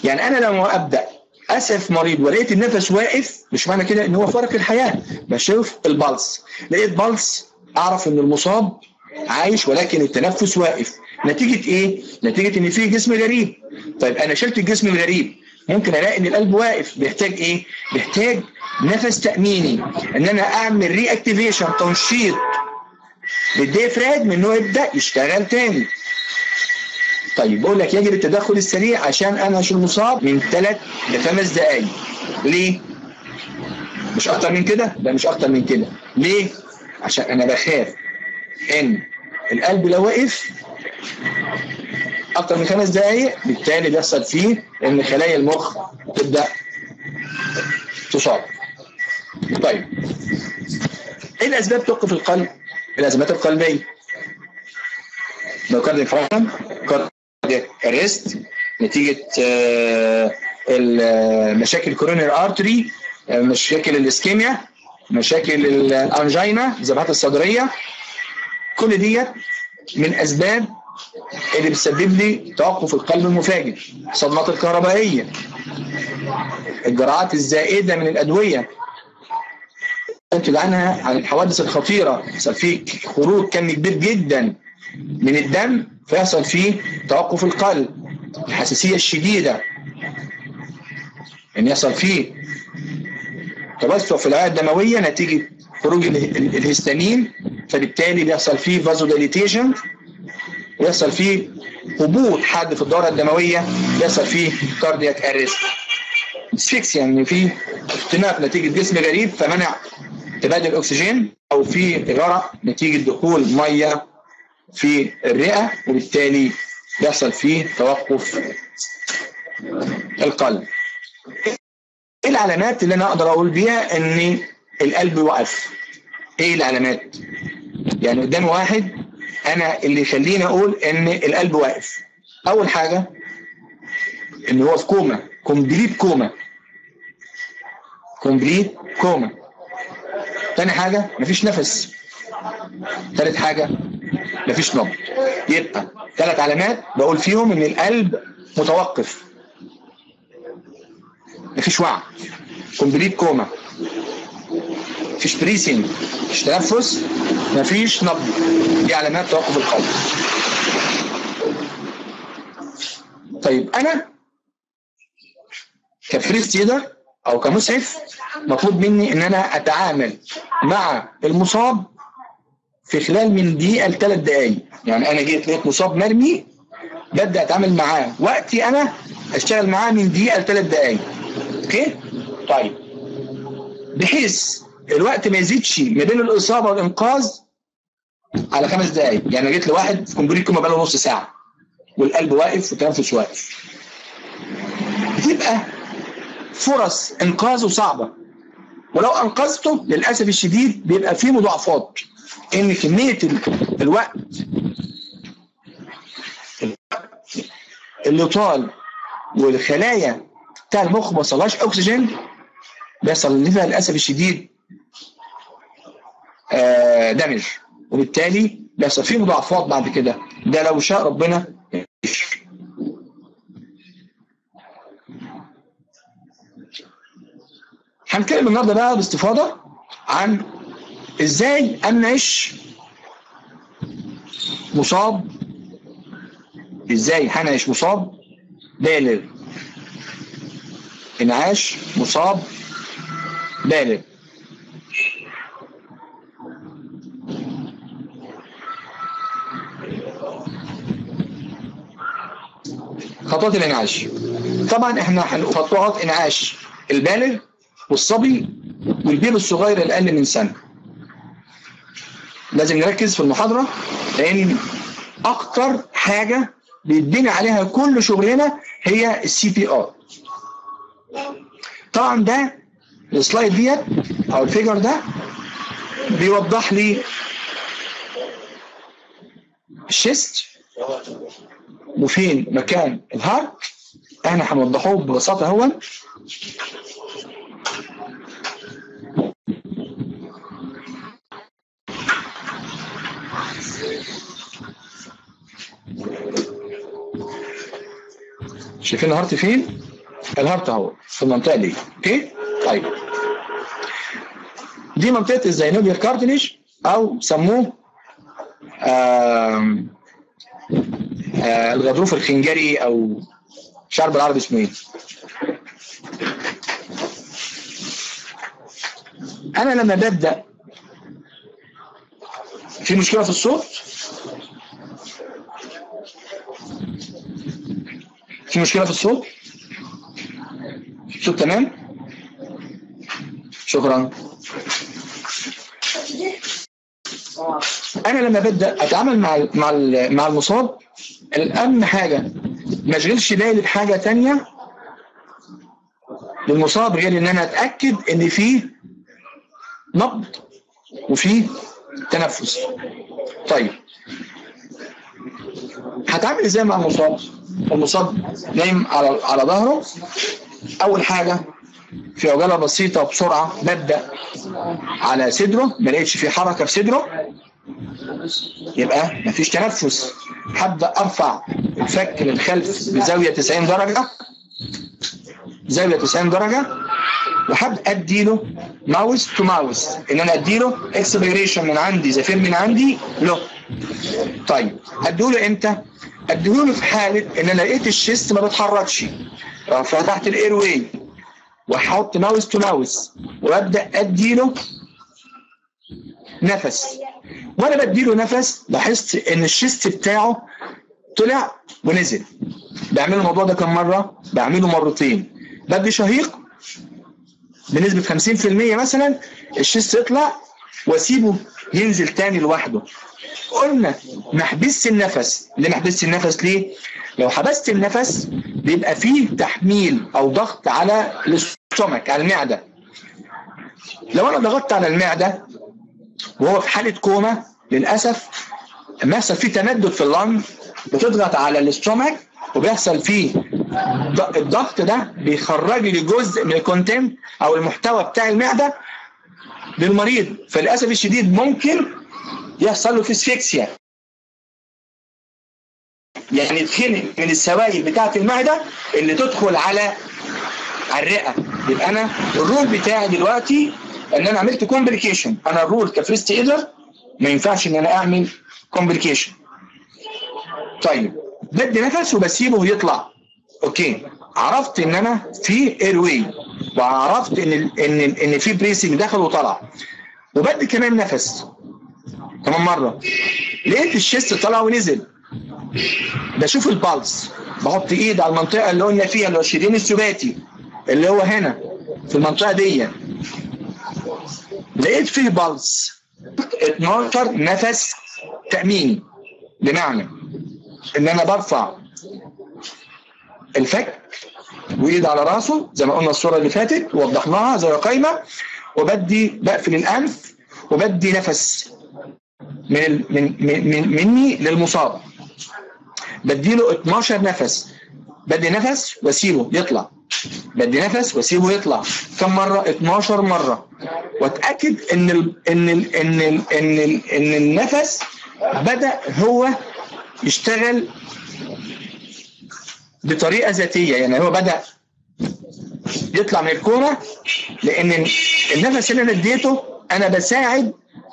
يعني انا لما ابدا اسف مريض ولقيت النفس واقف مش معنى كده ان هو فارق الحياه بشوف البلس لقيت بلس اعرف ان المصاب عايش ولكن التنفس واقف نتيجه ايه نتيجه ان في جسم غريب طيب انا شلت الجسم الغريب ممكن الاقي ان القلب واقف بيحتاج ايه بيحتاج نفس تاميني ان انا اعمل ري اكتيفيشن تنشيط للديافراجم انه يبدا يشتغل تاني طيب بقول لك يجب التدخل السريع عشان انا اشيل المصاب من ثلاث لخمس دقائق ليه؟ مش اكتر من كده؟ لا مش اكتر من كده ليه؟ عشان انا بخاف ان القلب لو وقف اكتر من خمس دقائق بالتالي بيحصل فيه ان خلايا المخ تبدا تصاب طيب ايه الاسباب توقف القلب؟ الازمات القلبيه ميوكارديا انفراكشن كاردياك اريست نتيجه مشاكل كورونير ارتري مشاكل الاسكيميا مشاكل الانجينا الذبحات الصدريه كل ديت من اسباب اللي بتسبب لي توقف القلب المفاجئ الصدمات الكهربائيه الجرعات الزائده من الادويه تنتج عنها عن الحوادث الخطيره يحصل فيه خروج كم كبير جدا من الدم فيحصل فيه توقف القلب الحساسيه الشديده ان يحصل فيه توسع في الاوعيه الدمويه نتيجه خروج الهستامين فبالتالي بيحصل فيه فازوديليتيشن ويحصل فيه هبوط حاد في الدوره الدمويه بيحصل فيه كاردياك اريست اسفكس يعني في اختناق نتيجه جسم غريب فمنع تبادل الاكسجين او في غرق نتيجه دخول ميه في الرئه وبالتالي بيحصل فيه توقف القلب ايه العلامات اللي انا اقدر اقول بيها ان القلب وقف ايه العلامات يعني قدام واحد انا اللي يخليني اقول ان القلب واقف اول حاجه ان هو في كوما كومبليت كوما كومبليت كوما تاني حاجه مفيش نفس تالت حاجه مفيش نبض يبقى ثلاث علامات بقول فيهم ان القلب متوقف مفيش وعي كومبليت كوما مفيش بريسنج مفيش تنفس مفيش نبض دي علامات توقف القلب طيب انا كفريست ده او كمسعف مطلوب مني ان انا اتعامل مع المصاب في خلال من دقيقه لثلاث دقائق يعني انا جيت لقيت مصاب مرمي ببدا اتعامل معاه وقتي انا اشتغل معاه من دقيقه لثلاث دقائق اوكي طيب بحيث الوقت ما يزيدش ما بين الاصابه والانقاذ على خمس دقائق يعني جيت لواحد في كومبريت كوما بقاله نص ساعه والقلب واقف والتنفس واقف بتبقى فرص انقاذه صعبه ولو انقذته للاسف الشديد بيبقى فيه مضاعفات ان كميه الوقت اللي طال والخلايا بتاع المخ ما وصلهاش اكسجين بيحصل لها للاسف الشديد آه دمج وبالتالي بيحصل فيه مضاعفات بعد كده ده لو شاء ربنا هنتكلم النهارده بقى باستفاضه عن ازاي انعش مصاب ازاي هنعش مصاب بالغ انعاش مصاب بالغ خطوات الانعاش طبعا احنا خطوات انعاش البالغ والصبي والبيبي الصغير الاقل من سنه لازم نركز في المحاضره لان اكتر حاجه بيتبني عليها كل شغلنا هي السي بي ار طبعا ده السلايد ديت او الفيجر ده بيوضح لي الشيست وفين مكان الهارت احنا هنوضحوه ببساطه اهو شايفين الهارت فين الهارت اهو في المنطقه دي اوكي طيب دي منطقه الزينوبيال كارتليج او سموه آم، آه الغضروف الخنجري او مش عارف بالعربي اسمه ايه انا لما ببدا في مشكله في الصوت في مشكله في الصوت الصوت تمام شكرا انا لما ببدا اتعامل مع ال مع ال مع المصاب الاهم حاجه ما اشغلش بالي بحاجه تانية للمصاب غير ان انا اتاكد ان فيه نبض وفيه تنفس طيب هتعامل ازاي مع المصاب المصاب نايم على على ظهره اول حاجه في عجاله بسيطه وبسرعه ببدا على صدره ما لقيتش في حركه في صدره يبقى مفيش تنفس هبدا ارفع الفك للخلف بزاويه 90 درجه زاويه 90 درجه وهبدا اديله ماوس تو ماوس ان انا اديله اكسبيريشن من عندي زفير من عندي له طيب اديله امتى؟ اديله في حاله ان انا لقيت الشيست ما بيتحركش فتحت الاير واي واحط ماوس تو ماوس وابدا اديله نفس وانا بديله نفس لاحظت ان الشيست بتاعه طلع ونزل بعمل الموضوع ده كم مره بعمله مرتين بدي شهيق بنسبه 50% مثلا الشيست يطلع واسيبه ينزل تاني لوحده قلنا ما احبسش النفس ليه ما احبسش النفس ليه لو حبست النفس بيبقى فيه تحميل او ضغط على الاستومك على المعده لو انا ضغطت على المعده وهو في حاله كوما للاسف لما يحصل فيه تمدد في اللنج بتضغط على الاستومك وبيحصل فيه ض- الضغط ده بيخرج لي جزء من الكونتنت او المحتوى بتاع المعده للمريض فللاسف الشديد ممكن يحصل له فيسفيكسيا يعني يتخنق من السوائل بتاعه المعده اللي تدخل على على الرئه يبقى انا الرول بتاعي دلوقتي ان انا عملت كومبليكيشن انا الرول كفريست ايدر ما ينفعش ان انا اعمل كومبليكيشن طيب بدي نفس وبسيبه يطلع اوكي عرفت ان انا في اير واي وعرفت ان ال ان ال ان في بريسنج دخل وطلع وبدي كمان نفس كمان مره لقيت الشيست طلع ونزل بشوف البالس بحط ايد على المنطقه اللي قلنا فيها اللي هو الشريان السباتي اللي هو هنا في المنطقه دي لقيت فيه بالس 12 نفس تاميني بمعنى ان انا برفع الفك وايد على راسه زي ما قلنا الصوره اللي فاتت وضحناها زي قايمه وبدي بقفل الانف وبدي نفس من ال من من من- مني للمصاب بديله 12 نفس بدي نفس واسيبه يطلع بدي نفس واسيبه يطلع كم مره 12 مره واتاكد ان ال ان ال ان ال ان ال ان النفس بدا هو يشتغل بطريقه ذاتيه يعني هو بدا يطلع من الكوره لان النفس اللي انا اديته انا بساعد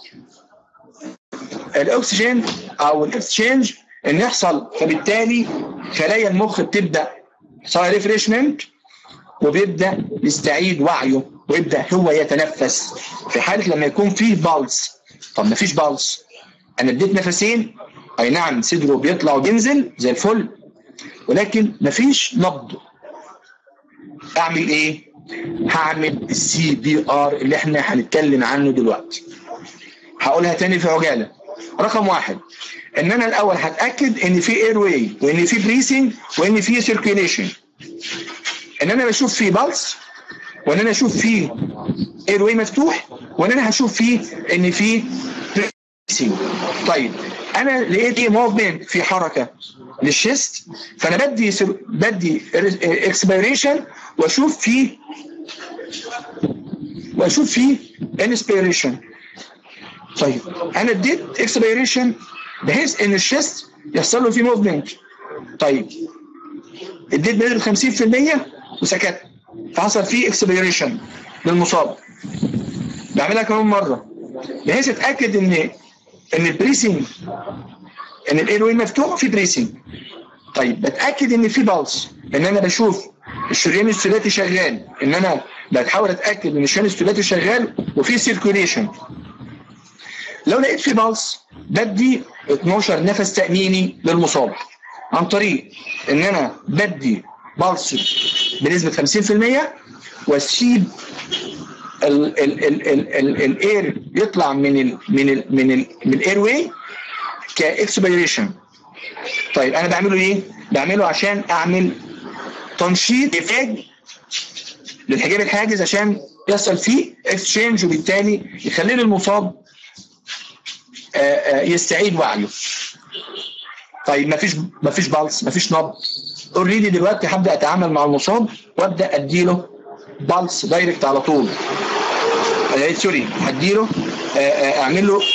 الاكسجين او الاكسشينج ان يحصل فبالتالي خلايا المخ بتبدا يحصل ريفريشمنت وبيبدا يستعيد وعيه ويبدا هو يتنفس في حاله لما يكون فيه بالس طب ما فيش بالس انا اديت نفسين اي نعم صدره بيطلع وبينزل زي الفل ولكن مفيش نبض اعمل ايه هعمل السي بي ار اللي احنا هنتكلم عنه دلوقتي هقولها تاني في عجاله رقم واحد ان انا الاول هتاكد ان في اير واي وان في بريسنج وان في سيركيوليشن ان انا بشوف فيه بالس وان انا اشوف فيه اير واي مفتوح وان انا هشوف فيه ان في بريسنج طيب انا لقيت ايه موفمنت في حركه للشيست فانا بدي سر... بدي اكسبيريشن واشوف فيه واشوف فيه انسبيريشن طيب انا اديت اكسبيريشن بحيث ان الشيست يحصل له فيه موفمنت طيب اديت بنسبه 50% وسكت فحصل فيه اكسبيريشن للمصاب بعملها كمان مره بحيث اتاكد ان ان البريسنج ان الايروين مفتوح وفي بريسنج طيب بتاكد ان في بالس ان انا بشوف الشريان الثلاثي شغال ان انا بحاول اتاكد ان الشريان الثلاثي شغال وفي سيركوليشن لو لقيت في بالس بدي 12 نفس تاميني للمصاب عن طريق ان انا بدي بالس بنسبه 50% واسيب الاير يطلع من ال من ال من ال من الاير واي كاكسبيريشن طيب انا بعمله ايه؟ بعمله عشان اعمل تنشيط افاج للحجاب الحاجز عشان يحصل فيه اكسشينج وبالتالي يخلي المصاب يستعيد وعيه. طيب مفيش مفيش بالس مفيش نبض اوريدي دلوقتي هبدا اتعامل مع المصاب وابدا اديله بالس دايركت على طول سوري هديله اعمل له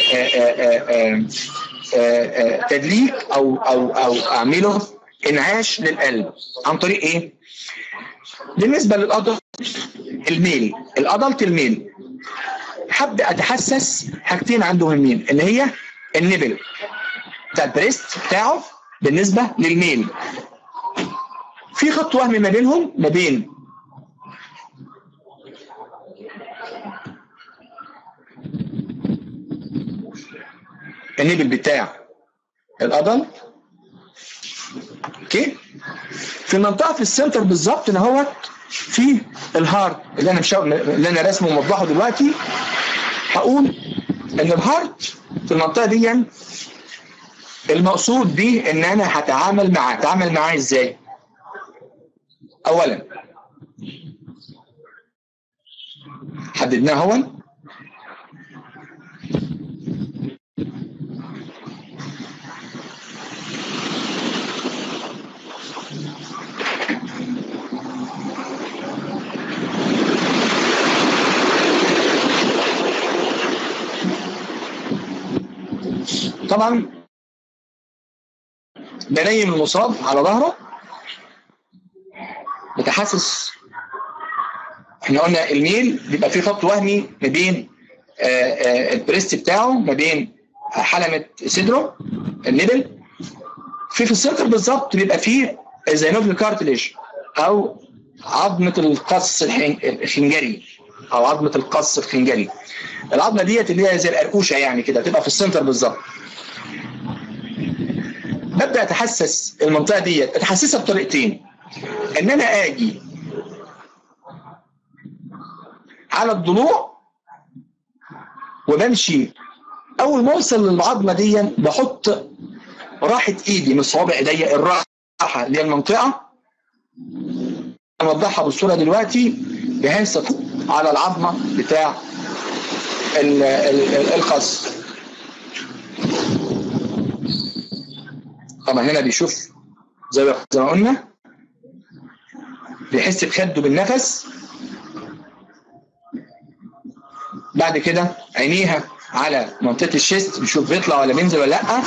تدليك او او او اعمله انعاش للقلب عن طريق ايه؟ بالنسبه للادلت الميل الادلت الميل هبدا اتحسس حاجتين عنده مهمين اللي هي النبل بتاع البريست بتاعه بالنسبه للميل في خط وهم ما بينهم ما بين النبل بتاع القدم اوكي في المنطقه في السنتر بالظبط ان هو في الهارت اللي انا مشاو... اللي انا رسمه وموضحه دلوقتي هقول ان الهارت في المنطقه دي المقصود بيه ان انا هتعامل معاه اتعامل معاه ازاي اولا حددناه هو طبعا بنيم المصاب على ظهره متحسس احنا قلنا الميل بيبقى فيه خط وهمي ما بين البريست بتاعه ما بين حلمة صدره النبل في في السنتر بالظبط بيبقى فيه زينوفل كارتليج او عظمة القص الخنجري او عظمة القص الخنجري العظمة ديت اللي هي زي القرقوشة يعني كده تبقى في السنتر بالظبط ببدا اتحسس المنطقه ديت اتحسسها بطريقتين ان انا اجي على الضلوع وبمشي اول ما اوصل للعظمه دي بحط راحه ايدي من صوابع ايديا الراحه اللي هي المنطقه اوضحها بالصوره دلوقتي بحيث على العظمه بتاع القص طبعا هنا بيشوف زي زي ما قلنا بيحس بخده بالنفس بعد كده عينيها على منطقه الشيست بيشوف بيطلع ولا بينزل ولا لا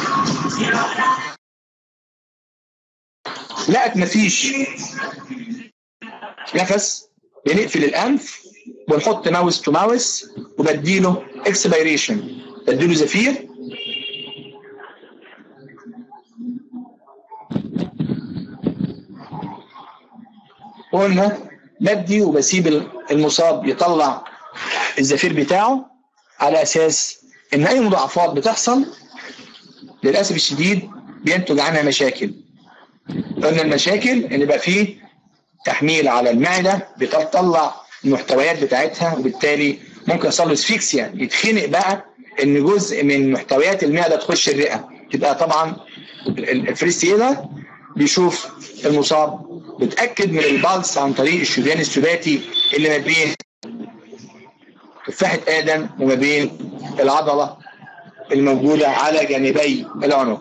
لقت مفيش نفس بنقفل الانف ونحط ماوس تو ماوس وبديله اكسبيريشن بديله زفير قلنا بدي وبسيب المصاب يطلع الزفير بتاعه على اساس ان اي مضاعفات بتحصل للاسف الشديد بينتج عنها مشاكل قلنا المشاكل ان يبقى فيه تحميل على المعده بتطلع المحتويات بتاعتها وبالتالي ممكن يحصل له اسفيكسيا يتخنق بقى ان جزء من محتويات المعده تخش الرئه تبقى طبعا الفريستي ده بيشوف المصاب بتاكد من البلس عن طريق الشريان السباتي اللي ما بين تفاحه ادم وما بين العضله الموجوده على جانبي العنق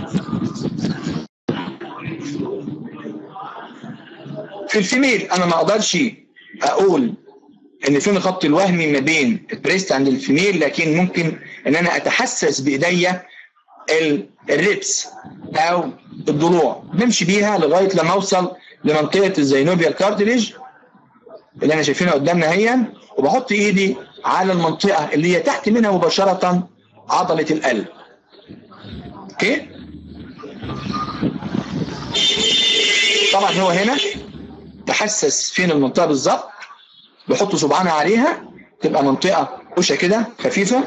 في الفيميل انا ما اقدرش اقول ان فين الخط الوهمي ما بين البريست عند الفيميل لكن ممكن ان انا اتحسس بايديا الريبس او الضلوع بمشي بيها لغايه لما اوصل لمنطقه الزينوبيا الكارتليج اللي احنا شايفينها قدامنا اهي وبحط ايدي على المنطقه اللي هي تحت منها مباشره عضله القلب اوكي طبعا هو هنا تحسس فين المنطقه بالظبط بحط صبعنا عليها تبقى منطقه قشه كده خفيفه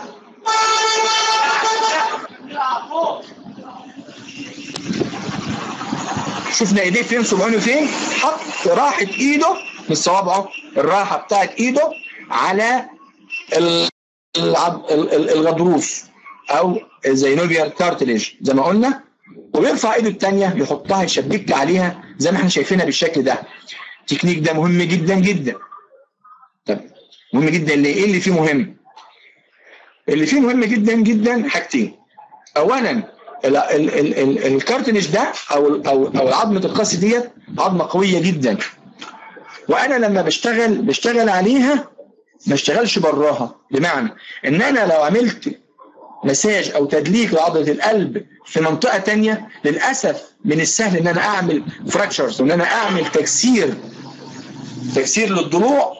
شفنا ايديه فين صبعونه فين حط راحه ايده مش صوابعه الراحه بتاعت ايده على العض... الغضروف او الزينوبيا كارتليج زي ما قلنا ويرفع ايده الثانيه يحطها يشبك عليها زي ما احنا شايفينها بالشكل ده التكنيك ده مهم جدا جدا طب مهم جدا ليه ايه اللي فيه مهم اللي فيه مهم جدا جدا حاجتين اولا الكارتنج ده او او او عظمه القص ديت عظمه قويه جدا وانا لما بشتغل بشتغل عليها ما اشتغلش براها بمعنى ان انا لو عملت مساج او تدليك لعضله القلب في منطقه تانية للاسف من السهل ان انا اعمل فراكشرز وان انا اعمل تكسير تكسير للضلوع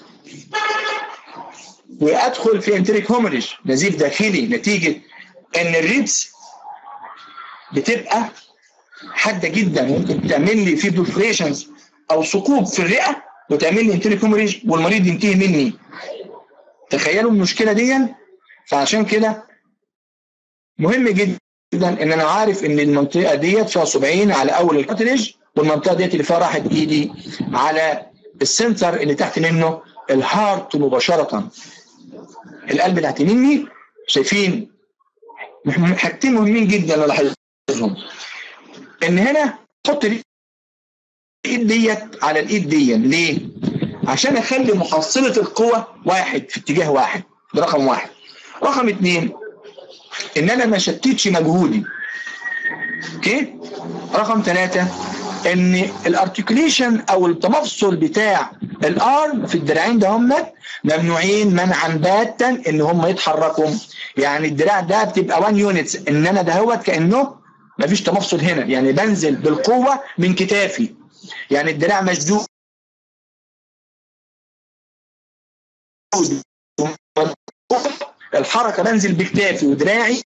وادخل في انتريك هومريج نزيف داخلي نتيجه ان الريبس بتبقى حاده جدا ممكن تعمل لي في دوفريشنز او ثقوب في الرئه وتعمل لي انتريك هومريج والمريض ينتهي مني تخيلوا المشكله دي فعشان كده مهم جدا ان انا عارف ان المنطقه ديت فيها صبعين على اول الكاتريج والمنطقه ديت اللي فيها راحت ايدي على السنتر اللي تحت منه الهارت مباشره القلب تحت مني شايفين حاجتين مهمين جدا الاحظهم ان هنا احط الايد ديت على الايد دي ليه؟ عشان اخلي محصله القوه واحد في اتجاه واحد ده رقم واحد رقم اثنين ان انا ما شتتش مجهودي اوكي رقم ثلاثة ان الارتكوليشن او التمفصل بتاع الارم في الدراعين ده هم ممنوعين منعا باتا ان هم يتحركوا يعني الدراع ده بتبقى 1 يونتس ان انا دهوت كانه ما فيش تمفصل هنا يعني بنزل بالقوه من كتافي يعني الدراع مشدود الحركه بنزل بكتافي ودراعي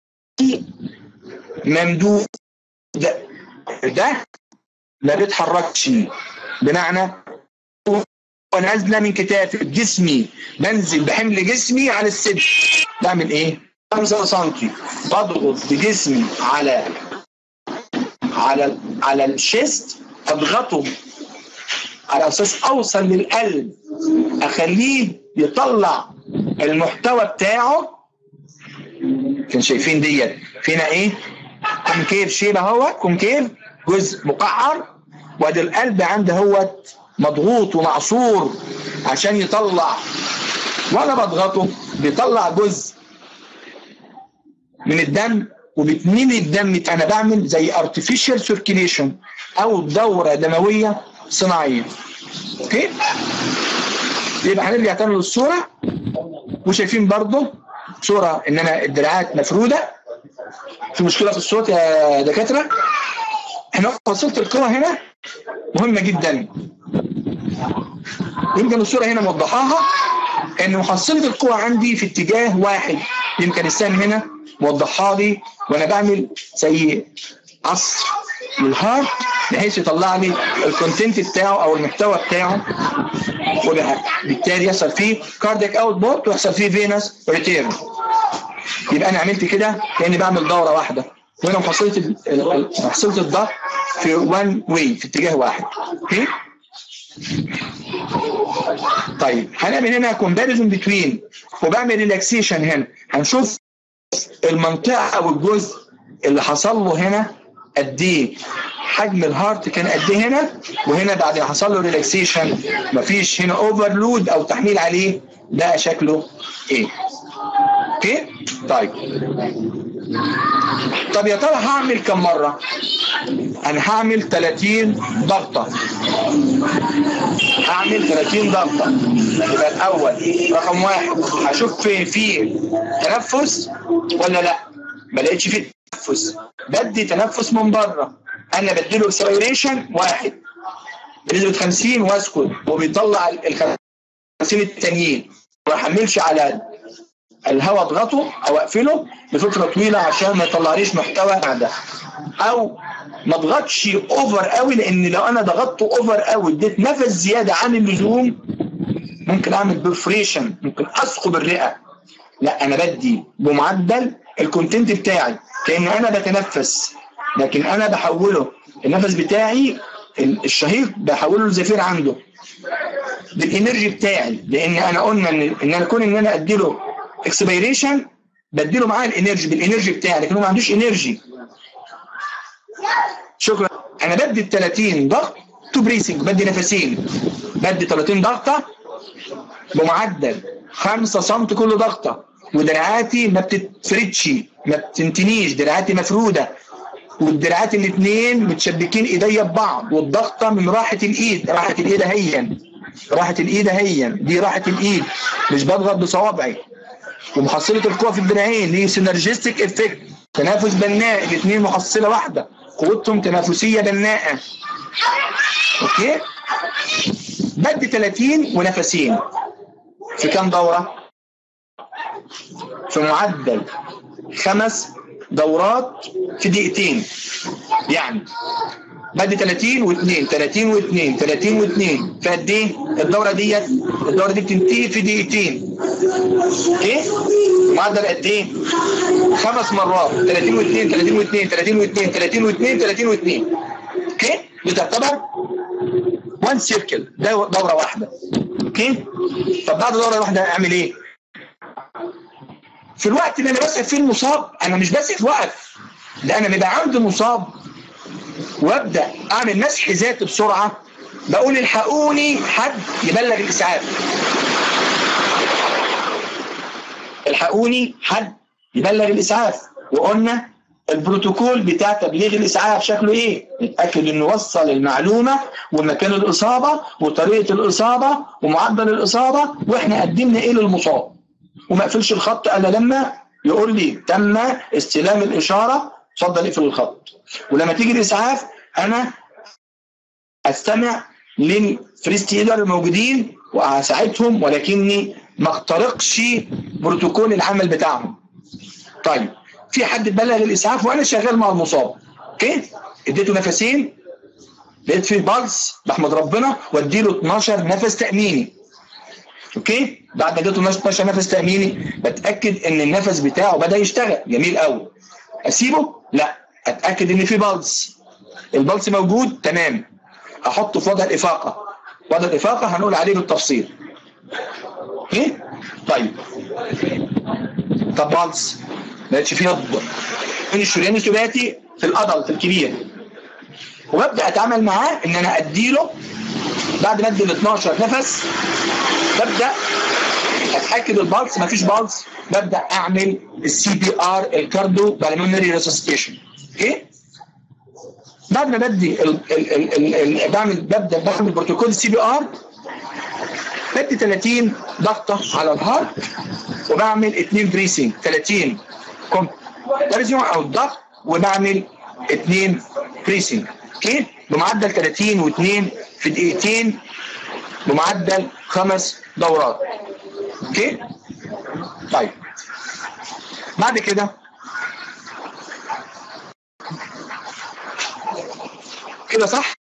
ممدود ده, ده ما بيتحركش بمعنى نازله من كتافي جسمي بنزل بحمل جسمي على الصدر بعمل ايه 5 سم بضغط بجسمي على على على الشيست اضغطه على اساس اوصل للقلب اخليه يطلع المحتوى بتاعه كان شايفين ديت فينا ايه كونكيف شيب اهوت كونكيف جزء مقعر وادي القلب عنده اهوت مضغوط ومعصور عشان يطلع وانا بضغطه بيطلع جزء من الدم وبتميل الدم انا بعمل زي artificial circulation او دوره دمويه صناعيه اوكي يبقى هنرجع تاني للصوره وشايفين برضه صوره ان انا الدراعات مفروده في مشكله في الصوت يا دكاتره احنا وصلت القوه هنا مهمه جدا يمكن الصوره هنا موضحاها ان محصله القوه عندي في اتجاه واحد يمكن السهم هنا موضحها لي وانا بعمل زي عصر للهارت بحيث يطلع لي الكونتنت بتاعه او المحتوى بتاعه وبالتالي يحصل فيه كاردياك اوت بوت ويحصل فيه فينس ريتيرن يبقى انا عملت كده كاني بعمل دوره واحده وهنا محصله محصله الضغط في وان واي في اتجاه واحد اوكي طيب هنعمل هنا كومباريزون بتوين وبعمل ريلاكسيشن هنا هنشوف المنطقه او الجزء اللي حصل له هنا قد ايه حجم الهارت كان قد ايه هنا وهنا بعد ما حصل له ريلاكسيشن مفيش هنا اوفرلود او تحميل عليه ده شكله ايه اوكي طيب طب يا ترى هعمل كم مره انا هعمل 30 ضغطه هعمل 30 ضغطه يبقى الاول رقم واحد هشوف في في تنفس ولا لا ما لقيتش فيه تنفس بدي تنفس من بره انا بديله اكسلريشن واحد بنسبه 50 واسكت وبيطلع ال 50 التانيين ما احملش على الهواء اضغطه او اقفله لفتره طويله عشان ما يطلعليش محتوى ده او ما اضغطش اوفر قوي لان لو انا ضغطته اوفر قوي اديت نفس زياده عن اللزوم ممكن اعمل برفريشن ممكن اثقب الرئه لا انا بدي بمعدل الكونتنت بتاعي كان انا بتنفس لكن انا بحوله النفس بتاعي الشهيق بحوله لزفير عنده بالانرجي بتاعي لان انا قلنا ان ان انا كون ان انا اديله اكسبيريشن بديله معاه الانرجي بالانرجي بتاعي لكن هو ما عندوش انرجي شكرا انا بدي ال 30 ضغط تو بريسنج بدي نفسين بدي 30 ضغطه بمعدل 5 سم كل ضغطه ودراعاتي ما بتتفردش ما بتنتنيش دراعاتي مفروده والدراعات الاثنين متشبكين ايديا ببعض والضغطه من راحه الايد راحه الايد هي راحه الايد هي دي راحه الايد مش بضغط بصوابعي ومحصله القوه في الدراعين دي سينرجستيك افكت تنافس بناء الاثنين محصله واحده قوتهم تنافسيه بناءه اوكي بدي 30 ونفسين في كام دوره في معدل خمس دورات في دقيقتين يعني بدي 30 و2 30 و2 30 و2 في قد ايه؟ الدوره ديت الدوره دي بتنتهي في دقيقتين ايه؟ معدل قد ايه؟ خمس مرات 30 و2 30 و2 30 و2 30 و2 30 و2 اوكي؟ دي تعتبر وان سيركل دوره واحده اوكي؟ طب بعد دوره واحده اعمل ايه؟ في الوقت اللي انا بسعف فيه المصاب انا مش بسعف وقف ده انا بيبقى عندي مصاب وابدا اعمل مسح ذاتي بسرعه بقول الحقوني حد يبلغ الاسعاف الحقوني حد يبلغ الاسعاف وقلنا البروتوكول بتاع تبليغ الاسعاف شكله ايه نتاكد انه وصل المعلومه ومكان الاصابه وطريقه الاصابه ومعدل الاصابه واحنا قدمنا ايه للمصاب وما اقفلش الخط الا لما يقول لي تم استلام الاشاره اتفضل اقفل الخط ولما تيجي الاسعاف انا استمع للفريست ايدر الموجودين واساعدهم ولكني ما اخترقش بروتوكول العمل بتاعهم طيب في حد بلغ الاسعاف وانا شغال مع المصاب اوكي اديته نفسين لقيت فيه بالز بحمد ربنا واديله 12 نفس تاميني اوكي بعد ما اديته 12 نفس تاميني بتاكد ان النفس بتاعه بدا يشتغل جميل قوي اسيبه لا اتاكد ان في بلس البلس موجود تمام احطه في وضع الافاقه وضع الافاقه هنقول عليه بالتفصيل ايه طيب طب بلس ما لقيتش فيه نبض من الشريان الثلاثي في الادلت الكبير وابدا اتعامل معاه ان انا اديله بعد ما ادي ال 12 نفس ببدا اتاكد البلس ما فيش بلس ببدا اعمل السي بي ار الكاردو بالمونري ريسوسيتيشن اوكي بعد ما بدي ال ال ال ال ال بعمل ببدا بعمل بروتوكول السي بي ار بدي 30 ضغطه على الهارت وبعمل 2 بريسنج 30 كومباريزون او الضغط وبعمل 2 بريسنج اوكي بمعدل 30 و2 في دقيقتين بمعدل خمس دورات اوكي طيب بعد كده كده صح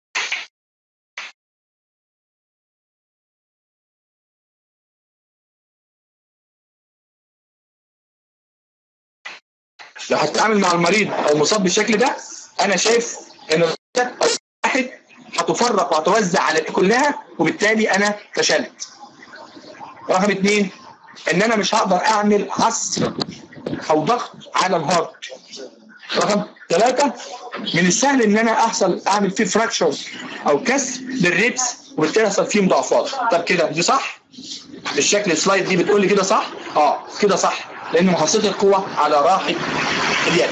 لو هتتعامل مع المريض او المصاب بالشكل ده انا شايف ان واحد هتفرق وهتوزع على دي كلها وبالتالي انا فشلت رقم اثنين ان انا مش هقدر اعمل حصر او ضغط على الهارت رقم ثلاثة من السهل ان انا احصل اعمل فيه فراكشر او كسر للريبس وبالتالي يحصل فيه مضاعفات طب كده دي صح؟ الشكل السلايد دي بتقول لي كده صح؟ اه كده صح لان محصله القوه على راحه اليد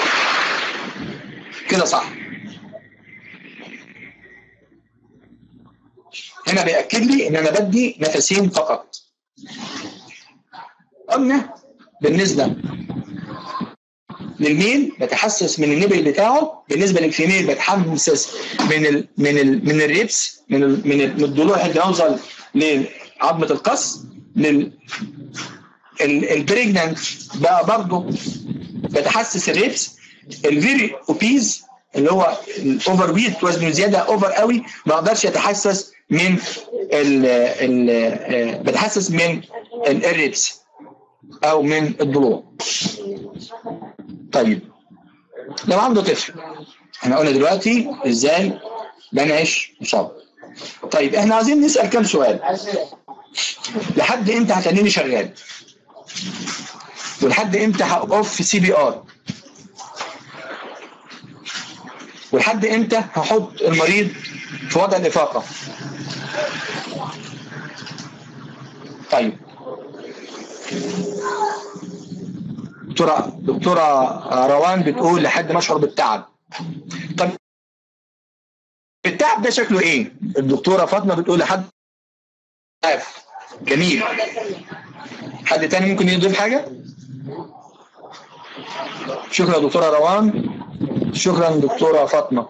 كده صح هنا بيأكد لي ان انا بدي نفسين فقط قلنا بالنسبة للميل بتحسس من النبل بتاعه بالنسبه للفيميل بتحسس من ال من ال من الريبس من ال من, ال من الضلوع اللي اوصل لعظمه القص لل البريجنانت بقى برضه بتحسس الريبس الفيري اوبيز اللي هو الاوفر ويت وزنه زياده اوفر قوي ما اقدرش اتحسس من ال ال بتحسس من الريبس او من الضلوع طيب لو عنده طفل احنا قلنا دلوقتي ازاي بنعش مصاب طيب احنا عايزين نسال كام سؤال لحد امتى هتنيني شغال ولحد امتى هقف في سي بي ار ولحد امتى هحط المريض في وضع الافاقه طيب دكتوره دكتوره روان بتقول لحد ما اشعر بالتعب طب التعب ده شكله ايه الدكتوره فاطمه بتقول لحد جميل حد تاني ممكن يضيف حاجه شكرا دكتوره روان شكرا دكتوره فاطمه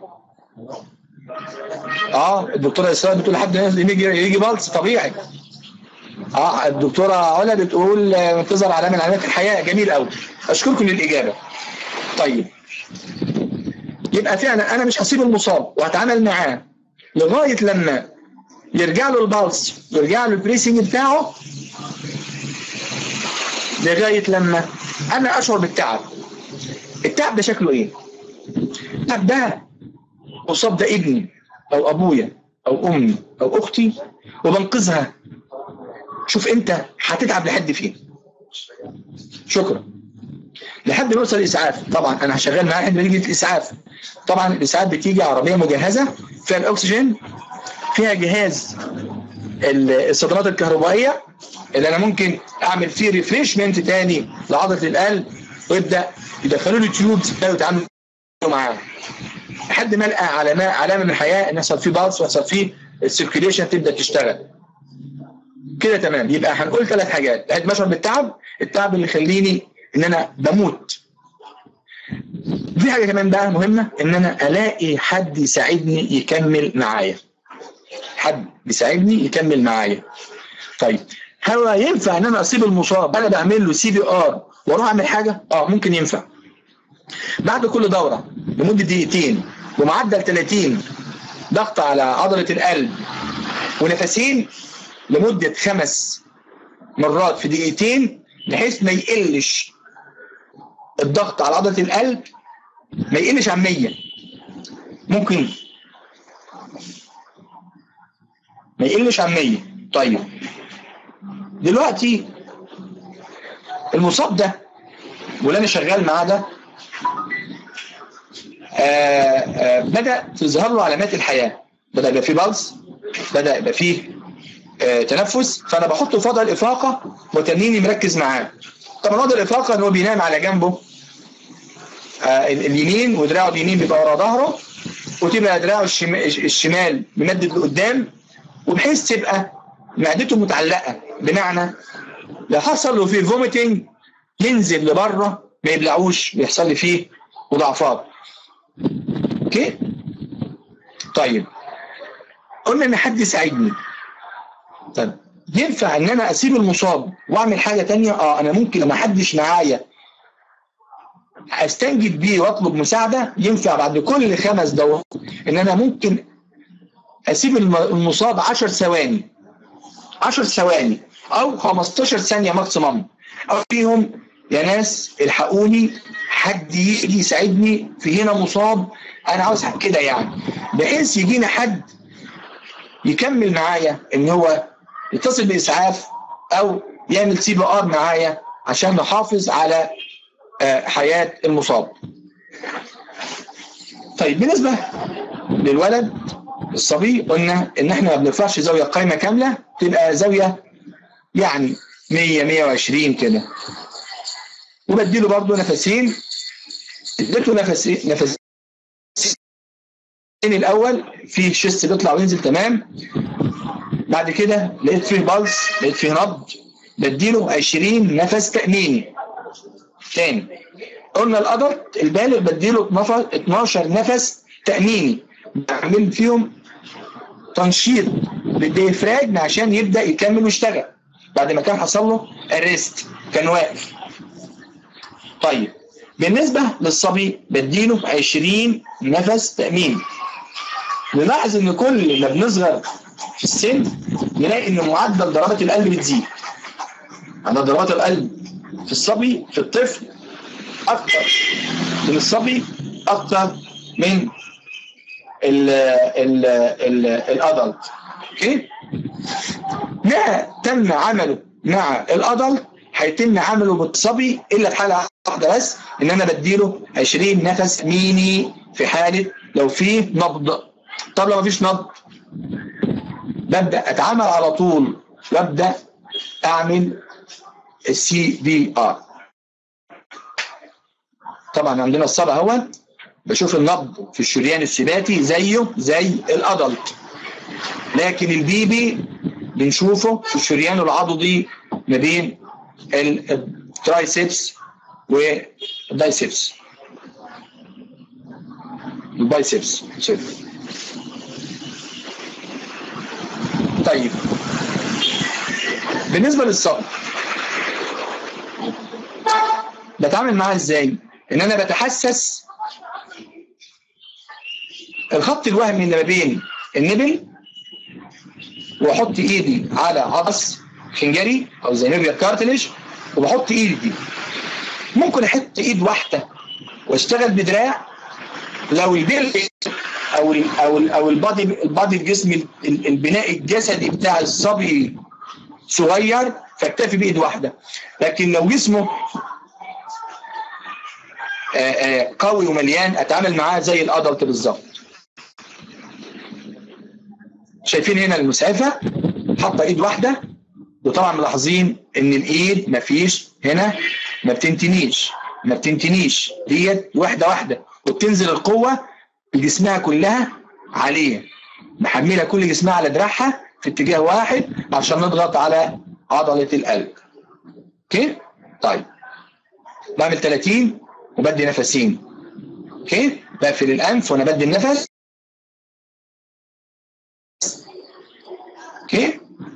اه الدكتوره اسراء بتقول لحد يجي يجي بلس طبيعي اه الدكتوره علا بتقول انتظر علامه من علامات الحياه جميل قوي اشكركم للاجابه طيب يبقى فعلا انا مش هسيب المصاب وهتعامل معاه لغايه لما يرجع له البلس ويرجع له البريسنج بتاعه لغايه لما انا اشعر بالتعب التعب ده شكله ايه؟ التعب ده مصاب ده ابني او ابويا او امي او اختي وبنقذها شوف انت هتتعب لحد فين شكرا لحد ما يوصل الاسعاف طبعا انا شغال معاه لحد ما يجي الاسعاف طبعا الاسعاف بتيجي عربيه مجهزه فيها الاكسجين فيها جهاز الصدمات الكهربائيه اللي انا ممكن اعمل فيه ريفريشمنت تاني لعضله القلب ويبدا يدخلوا لي تيوبز ويتعاملوا معاه لحد ما القى علامه علامه من الحياه ان يحصل فيه بالس ويحصل فيه السيركيليشن تبدا تشتغل كده تمام يبقى هنقول ثلاث حاجات لحد ما اشعر بالتعب التعب اللي يخليني ان انا بموت في حاجه كمان بقى مهمه ان انا الاقي حد يساعدني يكمل معايا حد بيساعدني يكمل معايا طيب هل ينفع ان انا اسيب المصاب انا بعمل له سي بي ار واروح اعمل حاجه اه ممكن ينفع بعد كل دوره لمده دقيقتين ومعدل 30 ضغط على عضله القلب ونفسين لمده خمس مرات في دقيقتين بحيث ما يقلش الضغط على عضله القلب ما يقلش عن 100 ممكن ما يقلش عن 100 طيب دلوقتي المصاب ده واللي انا شغال معاه ده آآ آآ بدا تظهر له علامات الحياه بدا يبقى فيه بلس بدا يبقى فيه تنفس فانا بحطه في وضع الافاقه وتنيني مركز معاه طبعا وضع الافاقه ان هو بينام على جنبه اليمين ودراعه اليمين بيبقى ورا ظهره وتبقى دراعه الشمال ممدد لقدام وبحيث تبقى معدته متعلقه بمعنى لو حصل له فيه فوميتنج ينزل لبره ما يبلعوش بيحصل لي فيه مضاعفات اوكي طيب قلنا ان حد يساعدني طيب ينفع ان انا اسيب المصاب واعمل حاجه تانية اه انا ممكن لما حدش معايا استنجد بيه واطلب مساعده ينفع بعد كل خمس دورات ان انا ممكن اسيب المصاب 10 ثواني 10 ثواني او 15 ثانيه ماكسيمم او فيهم يا ناس الحقوني حد يجي يساعدني في هنا مصاب انا عاوز كده يعني بحيث يجينا حد يكمل معايا ان هو يتصل باسعاف او يعمل سي بي ار معايا عشان نحافظ على حياه المصاب. طيب بالنسبه للولد الصبي قلنا ان احنا ما بنرفعش زاويه قايمه كامله تبقى زاويه يعني 100 120 كده وبديله برضه نفسين اديته نفسين نفسين الاول في شيست بيطلع وينزل تمام بعد كده لقيت فيه بلس لقيت فيه نبض بديله 20 نفس تأميني تاني قلنا الادلت البالغ بديله 12 نفس تاميني بعمل فيهم تنشيط للديفراجم عشان يبدا يكمل ويشتغل بعد ما كان حصل له الريست كان واقف طيب بالنسبه للصبي بديله 20 نفس تاميني نلاحظ ان كل ما بنصغر في السن نلاقي ان معدل ضربات القلب بتزيد عدد ضربات القلب في الصبي في الطفل اكتر من الصبي اكتر من ال ال ال الادلت اوكي ما تم عمله مع الادلت هيتم عمله بالصبي الا في حاله واحده بس ان انا بديله 20 نفس ميني في حاله لو في نبض طب لو مفيش نبض ببدا اتعامل على طول وابدا اعمل السي بي ار طبعا عندنا الصبا اهو بشوف النبض في الشريان السباتي زيه زي الادلت لكن البيبي بنشوفه في الشريان العضدي ما بين الترايسبس والدايسبس البايسبس طيب بالنسبه للصبر بتعامل معاه ازاي ان انا بتحسس الخط الوهمي اللي ما بين النبل واحط ايدي على عضس خنجري او زينوبيا كارتليج وبحط ايدي ممكن احط ايد واحده واشتغل بدراع لو البيل او ال او ال او البادي البادي الجسم البناء الجسدي بتاع الصبي صغير فاكتفي بايد واحده لكن لو جسمه آآ آآ قوي ومليان اتعامل معاه زي الادلت بالظبط شايفين هنا المسعفه حاطه ايد واحده وطبعا ملاحظين ان الايد مفيش هنا ما بتنتنيش ما بتنتنيش ديت واحده واحده وبتنزل القوه بجسمها كلها عليه محمله كل جسمها على دراعها في اتجاه واحد عشان نضغط على عضله القلب اوكي طيب بعمل 30 وبدي نفسين اوكي بقفل الانف وانا بدي النفس اوكي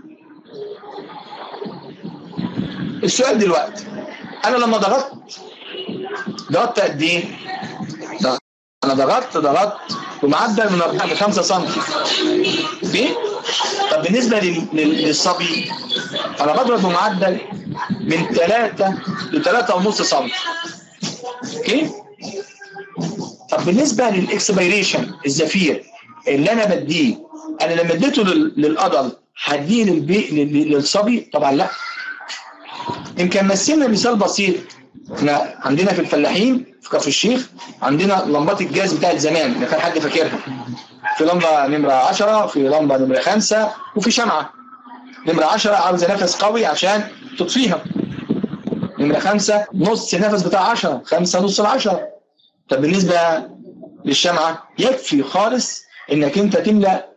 السؤال دلوقتي انا لما ضغطت ضغطت قد ايه انا ضغطت ضغطت بمعدل من 4 ل 5 سم اوكي طب بالنسبه للصبي انا بضرب بمعدل من 3 ل 3 ونص سم اوكي طب بالنسبه للاكسبيريشن الزفير اللي انا بديه انا لما اديته للادل هديه للصبي طبعا لا يمكن مثلنا مثال بسيط احنا عندنا في الفلاحين في كفر الشيخ عندنا لمبات الجاز بتاعت زمان اللي كان حد فاكرها في لمبه نمره 10 في لمبه نمره 5 وفي شمعه نمره 10 عاوزه نفس قوي عشان تطفيها نمره 5 نص نفس بتاع 10 5 نص ال 10 طب بالنسبه للشمعه يكفي خالص انك انت تملى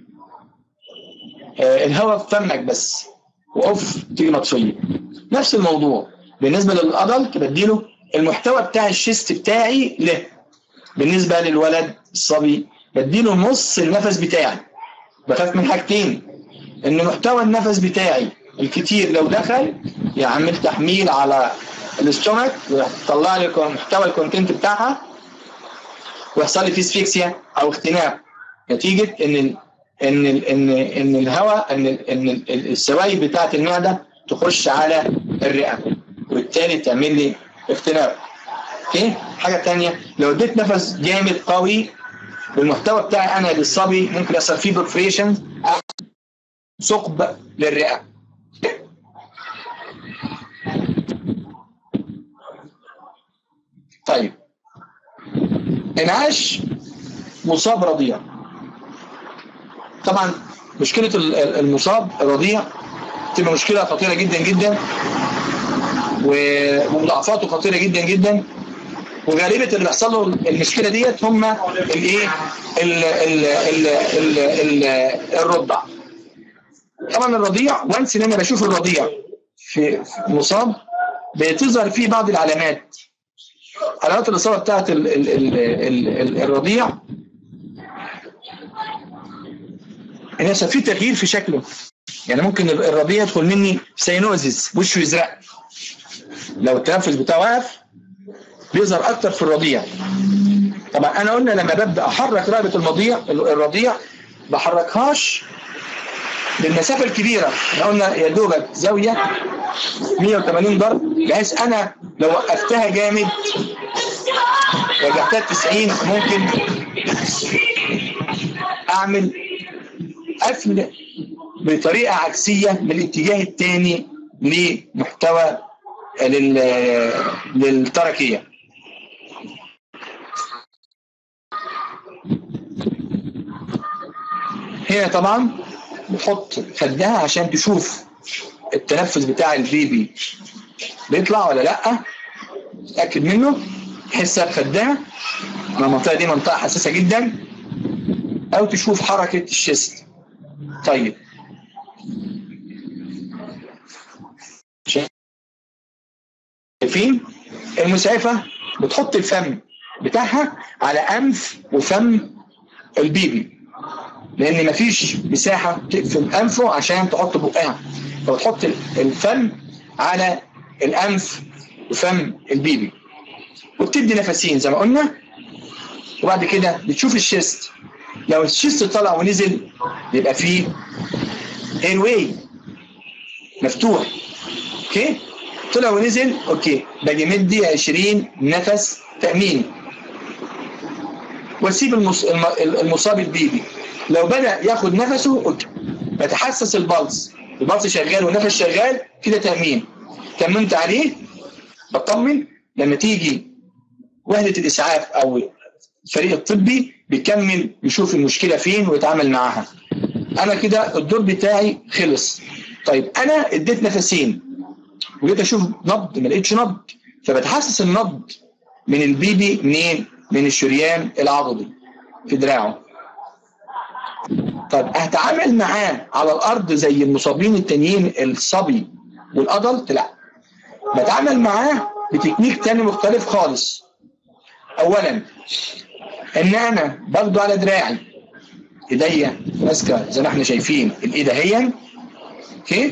آه الهواء في فمك بس واوف تيجي مطفيه نفس الموضوع بالنسبه للادلت بديله المحتوى بتاع الشيست بتاعي له بالنسبه للولد الصبي بديله نص النفس بتاعي بخاف من حاجتين ان محتوى النفس بتاعي الكتير لو دخل يعمل تحميل على الاستومك ويطلع لي محتوى الكونتنت بتاعها ويحصل لي فيسفيكسيا او اختناق نتيجه ان ال ان ال ان ان الهواء ان ال ان السوائل بتاعه المعده تخش على الرئه وبالتالي تعمل لي اختناق اوكي حاجه ثانيه لو اديت نفس جامد قوي والمحتوى بتاعي انا للصبي ممكن يحصل فيه برفريشن ثقب للرئه طيب انعاش مصاب رضيع طبعا مشكله المصاب الرضيع تبقى مشكله خطيره جدا جدا ومضاعفاته خطيره جدا جدا وغالبا اللي بيحصل له المشكله ديت هم الايه الرضع طبعا الرضيع وانس ان انا بشوف الرضيع في مصاب بتظهر فيه بعض العلامات علامات الاصابه بتاعت ال ال ال ال ال الرضيع ان في تغيير في شكله يعني ممكن الرضيع يدخل مني سينوزيس وشه يزرق لو التنفس بتاعه وقف بيظهر اكتر في الرضيع طبعا انا قلنا لما ببدا احرك رقبه المضيع الرضيع بحركهاش بالمسافه الكبيره احنا قلنا يا دوبك زاويه 180 درجه بحيث انا لو وقفتها جامد رجعتها 90 ممكن اعمل قفل بطريقه عكسيه من الاتجاه الثاني لمحتوى للتركيه هنا طبعا بتحط خدها عشان تشوف التنفس بتاع البيبي بيطلع ولا لا تتاكد منه تحسها بخدها المنطقه دي منطقه حساسه جدا او تشوف حركه الشست طيب شايفين المسعفه بتحط الفم بتاعها على انف وفم البيبي لان مفيش مساحه تقفل انفه عشان تحط بقها فبتحط الفم على الانف وفم البيبي وبتدي نفسين زي ما قلنا وبعد كده بتشوف الشيست لو الشيست طلع ونزل يبقى فيه اير واي مفتوح اوكي طلع ونزل اوكي باجي مدي 20 نفس تامين واسيب المص... المصاب البيبي لو بدا ياخد نفسه اوكي بتحسس البلس البلس شغال والنفس شغال كده تامين تممت عليه بطمن لما تيجي وحده الاسعاف او الفريق الطبي بيكمل يشوف المشكله فين ويتعامل معاها انا كده الدور بتاعي خلص طيب انا اديت نفسين وجيت اشوف نبض ما لقيتش نبض فبتحسس النبض من البيبي منين من الشريان العضلي في دراعه طيب هتعامل معاه على الارض زي المصابين التانيين الصبي والادلت لا بتعامل معاه بتكنيك تاني مختلف خالص اولا ان انا باخده على دراعي ايديا ماسكه زي ما احنا شايفين الايد اهي اوكي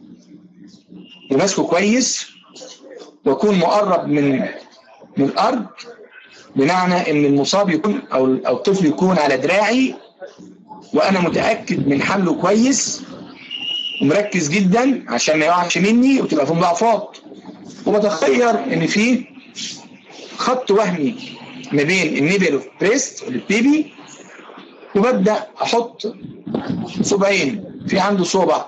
وماسكه كويس واكون مقرب من من الارض بمعنى ان المصاب يكون او او الطفل يكون على دراعي وانا متاكد من حمله كويس ومركز جدا عشان ما يقعش مني وتبقى في مضاعفات وبتخير ان في خط وهمي ما بين النيبل بريست البيبي وببدا احط صبعين في عنده صبع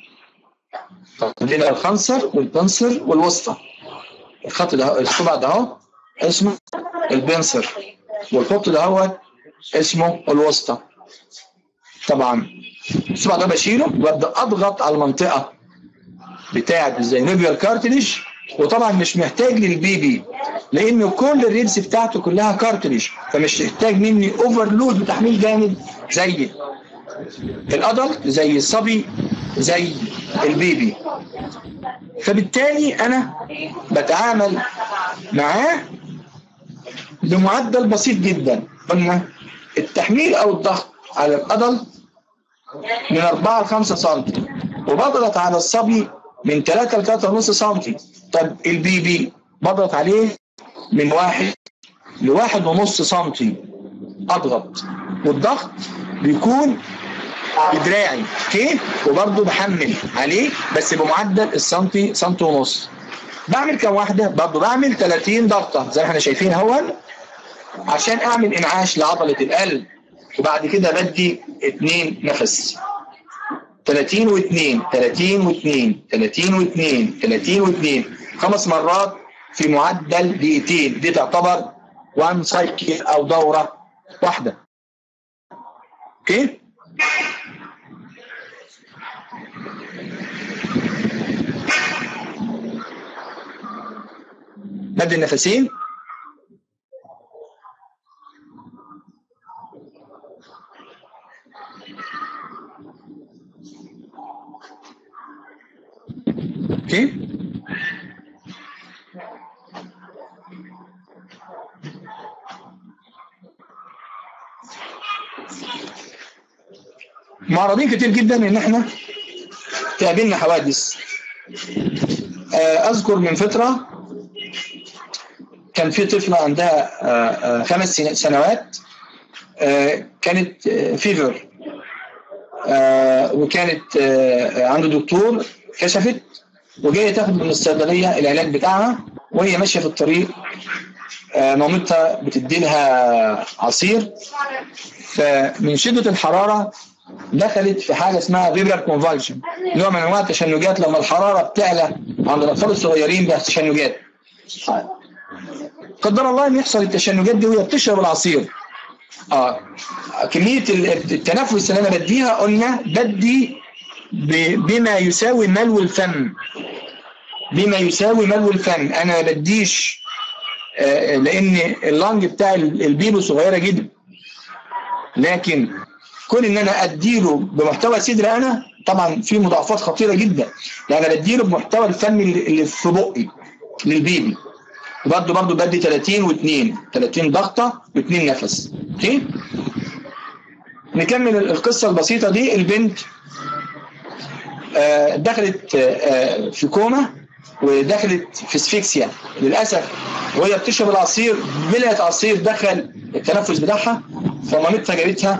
عندنا الخنصر والبنصر والوسطى الخط ده الصبع ده اهو اسمه البنصر والخط ده هو اسمه الوسطى طبعا الصبع ده بشيله وابدا اضغط على المنطقه بتاعه الزينوبيال كارتليج وطبعا مش محتاج للبيبي لان كل الريبس بتاعته كلها كارتليج فمش محتاج مني اوفرلود بتحميل جامد زي الادلت زي الصبي زي البيبي فبالتالي انا بتعامل معاه بمعدل بسيط جدا قلنا التحميل او الضغط على الادلت من 4 ل 5 سم وبضغط على الصبي من 3 ل 3.5 سم طب البيبي بضغط عليه من 1 ل 1.5 سم اضغط والضغط بيكون بدراعي اوكي وبرضه بحمل عليه بس بمعدل السنتي سنتي ونص بعمل كم واحده برضه بعمل 30 ضغطه زي ما احنا شايفين اهو عشان اعمل انعاش لعضله القلب وبعد كده بدي اتنين نفس 30 و2 30 و2 30 و2 30 و2 خمس مرات في معدل دقيقتين دي تعتبر وان سايكل او دوره واحده اوكي مد النفسين اوكي معرضين كتير جدا ان احنا تقابلنا حوادث اذكر من فترة كان في طفلة عندها خمس سنوات كانت فيفر وكانت عنده دكتور كشفت وجايه تاخد من الصيدليه العلاج بتاعها وهي ماشيه في الطريق مامتها بتدي لها عصير فمن شده الحراره دخلت في حاجه اسمها فيبرال كونفالجن نوع من انواع التشنجات لما الحراره بتعلى عند الاطفال الصغيرين بيحصل تشنجات قدر الله ان يحصل التشنجات دي وهي بتشرب العصير اه كميه التنفس اللي انا بديها قلنا بدي بما يساوي ملو الفم بما يساوي ملو الفم انا ما بديش آه لان اللنج بتاع البيبو صغيره جدا لكن كون ان انا اديله بمحتوى صدري انا طبعا في مضاعفات خطيره جدا لان انا بديله بمحتوى الفم اللي في بقي للبيبي برضه برضه بدي 30 و2 30 ضغطه و2 نفس اوكي نكمل القصه البسيطه دي البنت آه دخلت آه في كوما ودخلت في اسفكسيا للاسف وهي بتشرب العصير ملئت عصير دخل التنفس بتاعها فمامتها جابتها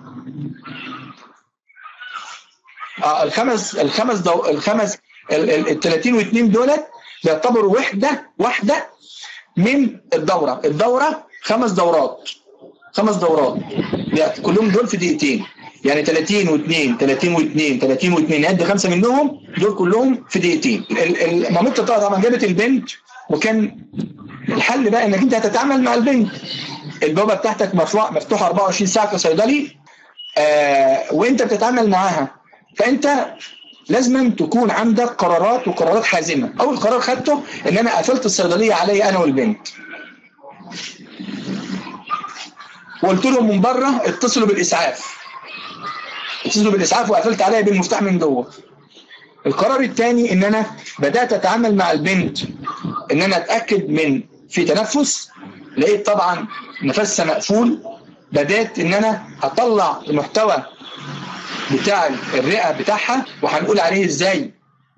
آه الخمس الخمس دو الخمس ال 30 و2 دولت بيعتبروا وحده واحده من الدوره الدوره خمس دورات خمس دورات يعني كلهم دول في دقيقتين يعني 30 و2 30 و2 30 و2 نعد خمسه منهم دول كلهم في دقيقتين مامتها طبعا جابت البنت وكان الحل بقى انك انت هتتعامل مع البنت البوابه بتاعتك مفتوحه مفتوحه 24 ساعه كصيدلي آه وانت بتتعامل معاها فانت لازم تكون عندك قرارات وقرارات حازمه اول قرار خدته ان انا قفلت الصيدليه عليا انا والبنت وقلت لهم من بره اتصلوا بالاسعاف اتصلوا بالاسعاف وقفلت عليا بالمفتاح من جوه القرار الثاني ان انا بدات اتعامل مع البنت ان انا اتاكد من في تنفس لقيت طبعا نفسها مقفول بدات ان انا اطلع المحتوى بتاع الرئه بتاعها وهنقول عليه ازاي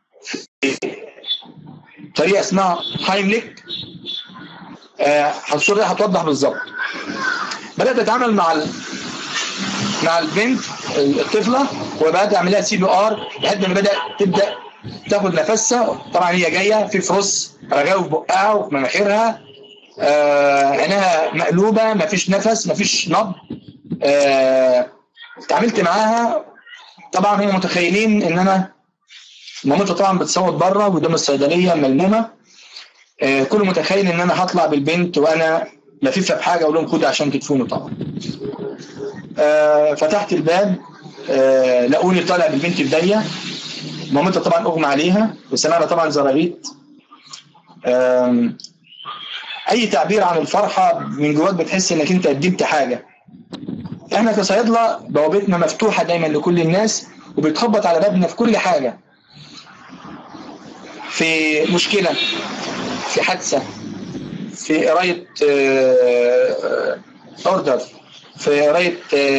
طريقه اسمها هايمليك آه الصوره هتوضح بالظبط بدات اتعامل مع ال... مع البنت الطفله وبدات اعمل لها سي بي ار لحد ما بدات تبدا تاخد نفسها طبعا هي جايه في فروس رغاوي في بقها وفي مناخيرها آه عينها مقلوبه مفيش نفس مفيش نبض آه اتعاملت معاها طبعا هم متخيلين ان انا مامتها طبعا بتصوت بره قدام الصيدليه ملمومه آه كله متخيل ان انا هطلع بالبنت وانا لفيفها بحاجه اقول لهم خدوا عشان تدفونوا طبعا آه فتحت الباب آه لقوني طالع بالبنت بدايه مامتها طبعا اغمى عليها وسمعنا طبعا زراغيط آه اي تعبير عن الفرحه من جواك بتحس انك انت قدمت حاجه احنا كصيادله بوابتنا مفتوحه دايما لكل الناس وبتخبط على بابنا في كل حاجه في مشكله في حادثه في قرايه اوردر في قرايه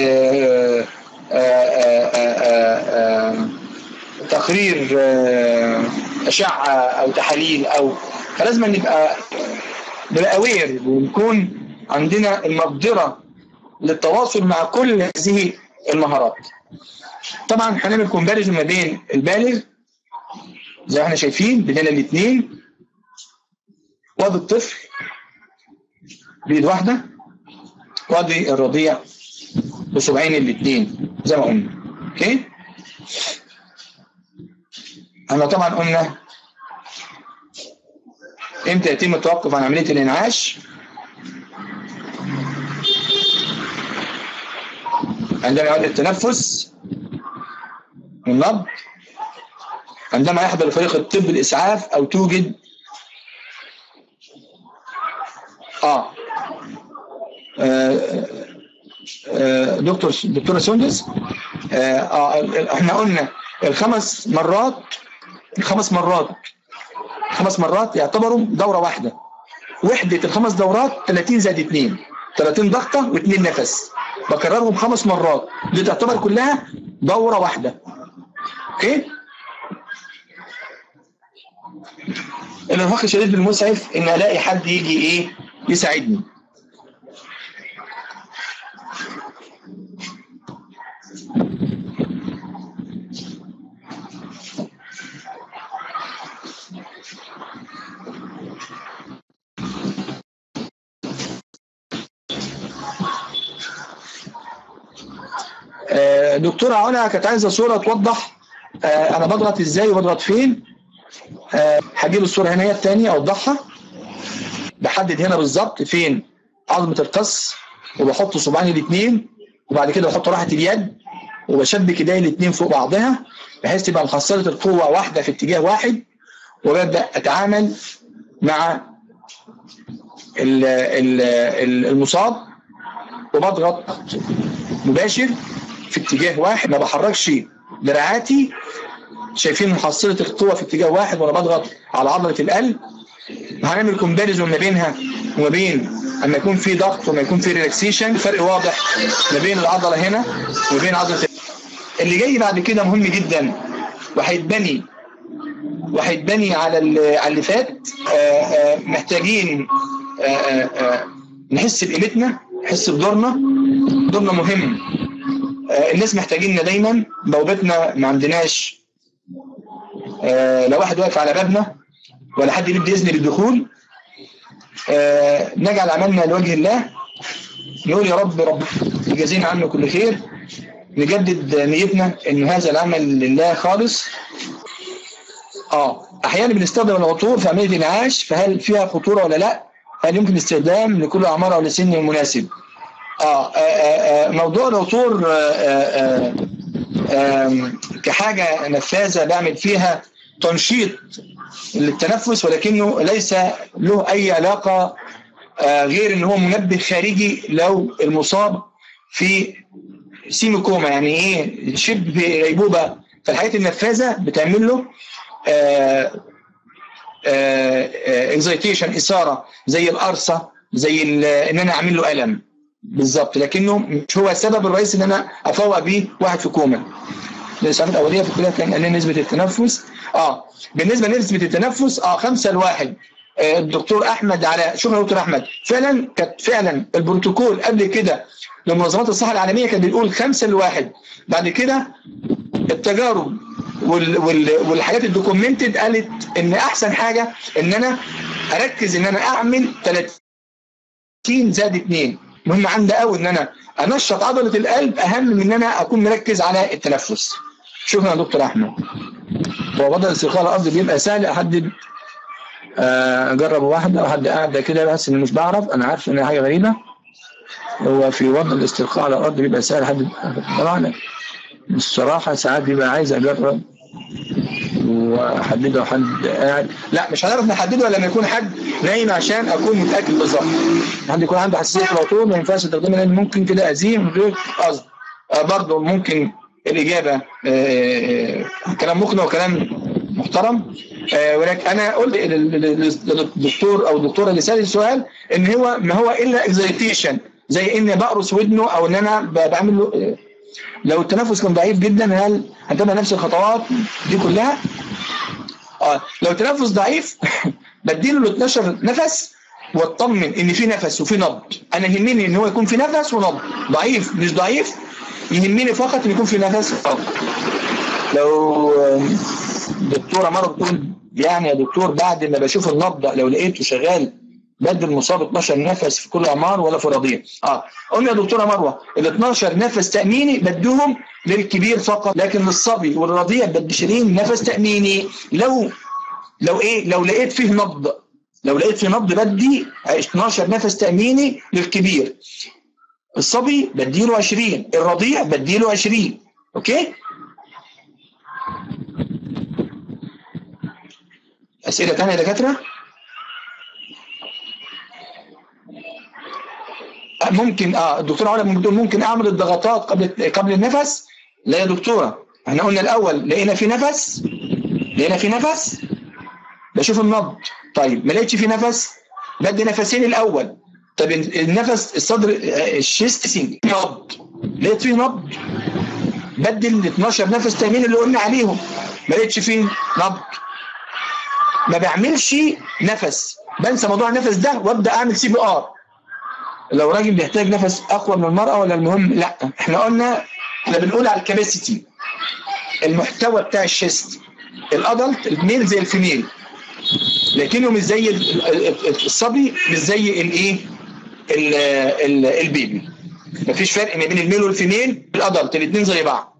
تقرير اشعه او تحاليل او فلازم نبقى نبقى اوير ونكون عندنا المقدره للتواصل مع كل هذه المهارات طبعا هنعمل كومباريزون ما بين البالغ زي ما احنا شايفين بدنا الاثنين وادي الطفل بيد واحده وادي الرضيع بصبعين الاثنين زي ما قلنا اوكي احنا طبعا قلنا امتى يتم التوقف عن عمليه الانعاش عندما يعود التنفس والنبض عندما يحضر فريق الطب الإسعاف أو توجد آه, آه, آه دكتور دكتورة سندس آه, آه احنا قلنا الخمس مرات الخمس مرات خمس مرات يعتبروا دورة واحدة وحدة الخمس دورات 30 زائد 2 30 ضغطة و2 نفس بكررهم خمس مرات دي تعتبر كلها دورة واحدة اوكي الارهاق الشديد بالمسعف ان الاقي حد يجي ايه يساعدني آه، دكتورة علا كانت عايزة صورة توضح آه، أنا بضغط إزاي وبضغط فين آه، هجيب الصورة هنا هي التانية أوضحها بحدد هنا بالظبط فين عظمة القص وبحط صباعين الاثنين وبعد كده بحط راحة اليد وبشبك ايدي الاثنين فوق بعضها بحيث تبقى محصلة القوة واحدة في اتجاه واحد وببدأ أتعامل مع ال- ال- ال- المصاب وبضغط مباشر في اتجاه واحد ما بحركش دراعاتي شايفين محصلة القوة في اتجاه واحد وانا بضغط على عضلة القلب هنعمل كومباريزون ما بينها وما بين اما يكون في ضغط وما يكون في ريلاكسيشن فرق واضح ما بين العضلة هنا وما بين عضلة اللي جاي بعد كده مهم جدا وهيتبني وهيتبني على ال- على اللي فات آه، آه، محتاجين آه، آه، آه، نحس بقيمتنا نحس بدورنا دورنا مهم آه، الناس محتاجيننا دايما بوابتنا ما عندناش آه، لو واحد واقف على بابنا ولا حد يريد بإذن للدخول آه، نجعل عملنا لوجه الله نقول يا رب رب يجازينا عنه كل خير نجدد نيتنا ان هذا العمل لله خالص اه احيانا بنستخدم العطور في عمليه الانعاش فهل فيها خطوره ولا لا هل يمكن استخدام لكل اعمار او لسن مناسب اه, آه, آه موضوع العطور آه آه آه كحاجه نفاذه بعمل فيها تنشيط للتنفس ولكنه ليس له اي علاقه آه غير ان هو منبه خارجي لو المصاب في سيمي كوما يعني ايه شبه غيبوبه فالحاجات النفاذه بتعمل له اكزيتيشن اثاره زي القرصه زي ان انا اعمل له الم بالظبط لكنه مش هو السبب الرئيسي ان انا افوق بيه واحد في كوما الاسعافات الاوليه في الكليه كان قال نسبه التنفس اه بالنسبه لنسبه التنفس اه 5 لواحد آه الدكتور احمد على شكرا دكتور احمد فعلا كانت فعلا البروتوكول قبل كده لمنظمات الصحه العالميه كان بيقول 5 لواحد بعد كده التجارب وال وال والحاجات الدوكيومنتد قالت ان احسن حاجه ان انا اركز ان انا اعمل 30 زائد 2 مهم عندي قوي ان انا انشط عضله القلب اهم من ان انا اكون مركز على التنفس شكرا يا دكتور احمد هو وضع الاسترخاء على الارض بيبقى سهل احدد اجرب واحده وحد قاعد كده بس اني مش بعرف انا عارف ان حاجه غريبه هو في وضع الاسترخاء على الارض بيبقى سهل احدد طبعا الصراحة ساعات بيبقى عايز أجرب وأحدده حد قاعد لا مش هنعرف نحدده لما يكون حد نايم عشان أكون متأكد بالظبط حد يكون عنده حساسية العطور ما ينفعش استخدمها لأن ممكن كده أذيه من غير قصد آه برضه ممكن الإجابة آه كلام مقنع وكلام محترم آه ولكن أنا قلت للدكتور أو الدكتورة اللي سأل السؤال إن هو ما هو إلا اكزيتيشن زي إني بقرص ودنه أو إن أنا بعمل له لو التنفس كان ضعيف جدا هل هتبقى نفس الخطوات دي كلها اه لو التنفس ضعيف بديله ال 12 نفس واطمن ان في نفس وفي نبض انا يهمني ان هو يكون في نفس ونبض ضعيف مش ضعيف يهمني فقط ان يكون في نفس فقط لو دكتوره مره بتقول يعني يا دكتور بعد ما بشوف النبض لو لقيته شغال بدل المصاب 12 نفس في كل اعمار ولا في رضيع اه قلنا يا دكتوره مروه ال 12 نفس تاميني بدوهم للكبير فقط لكن للصبي والرضيع بدي 20 نفس تاميني لو لو ايه لو لقيت فيه نبض لو لقيت فيه نبض بدي 12 نفس تاميني للكبير الصبي بديله 20 الرضيع بديله 20 اوكي اسئله ثانيه يا دكاتره ممكن اه الدكتوره علا ممكن ممكن اعمل الضغطات قبل قبل النفس لا يا دكتوره احنا قلنا الاول لقينا في نفس لقينا في نفس بشوف النبض طيب ما لقيتش في نفس بدي نفسين الاول طب النفس الصدر الشيست نبض لقيت فيه نبض بدل ال 12 نفس تانيين اللي قلنا عليهم ما لقيتش فيه نبض ما بعملش نفس بنسى موضوع النفس ده وابدا اعمل سي بي ار لو راجل بيحتاج نفس اقوى من المراه ولا المهم لا احنا قلنا احنا بنقول على الكباسيتي المحتوى بتاع الشيست الادلت الميل زي الفيميل لكنه مش زي الصبي مش زي الايه البيبي مفيش فرق ما بين الميل والفيميل الادلت الاثنين زي بعض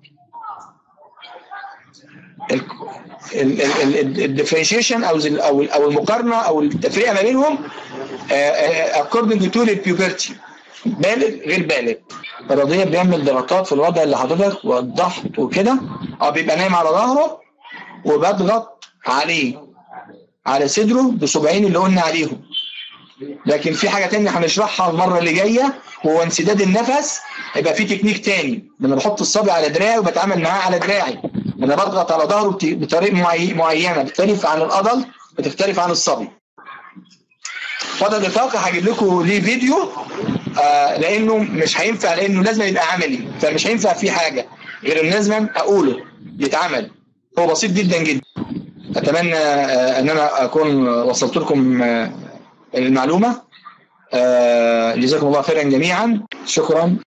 الديفرنشيشن او او او المقارنه او التفرقه ما بينهم according to puberty بالغ غير بالغ الرضيع بيعمل ضغطات في الوضع اللي حضرتك وضحت وكده اه بيبقى نايم على ظهره وبضغط عليه على صدره بصبعين اللي قلنا عليهم لكن في حاجه تانية هنشرحها المره اللي جايه وهو انسداد النفس هيبقى في تكنيك تاني انا بحط الصبع على دراعي وبتعامل معاه على دراعي انا بضغط على ظهره بطريقه معينه بتختلف عن الادل بتختلف عن الصبي فضل الطاقه هجيب لكم ليه فيديو آه لانه مش هينفع لانه لازم يبقى عملي فمش هينفع فيه حاجه غير ان لازم اقوله يتعمل هو بسيط جدا جدا اتمنى آه ان انا اكون وصلت لكم آه المعلومه آه جزاكم الله خيرا جميعا شكرا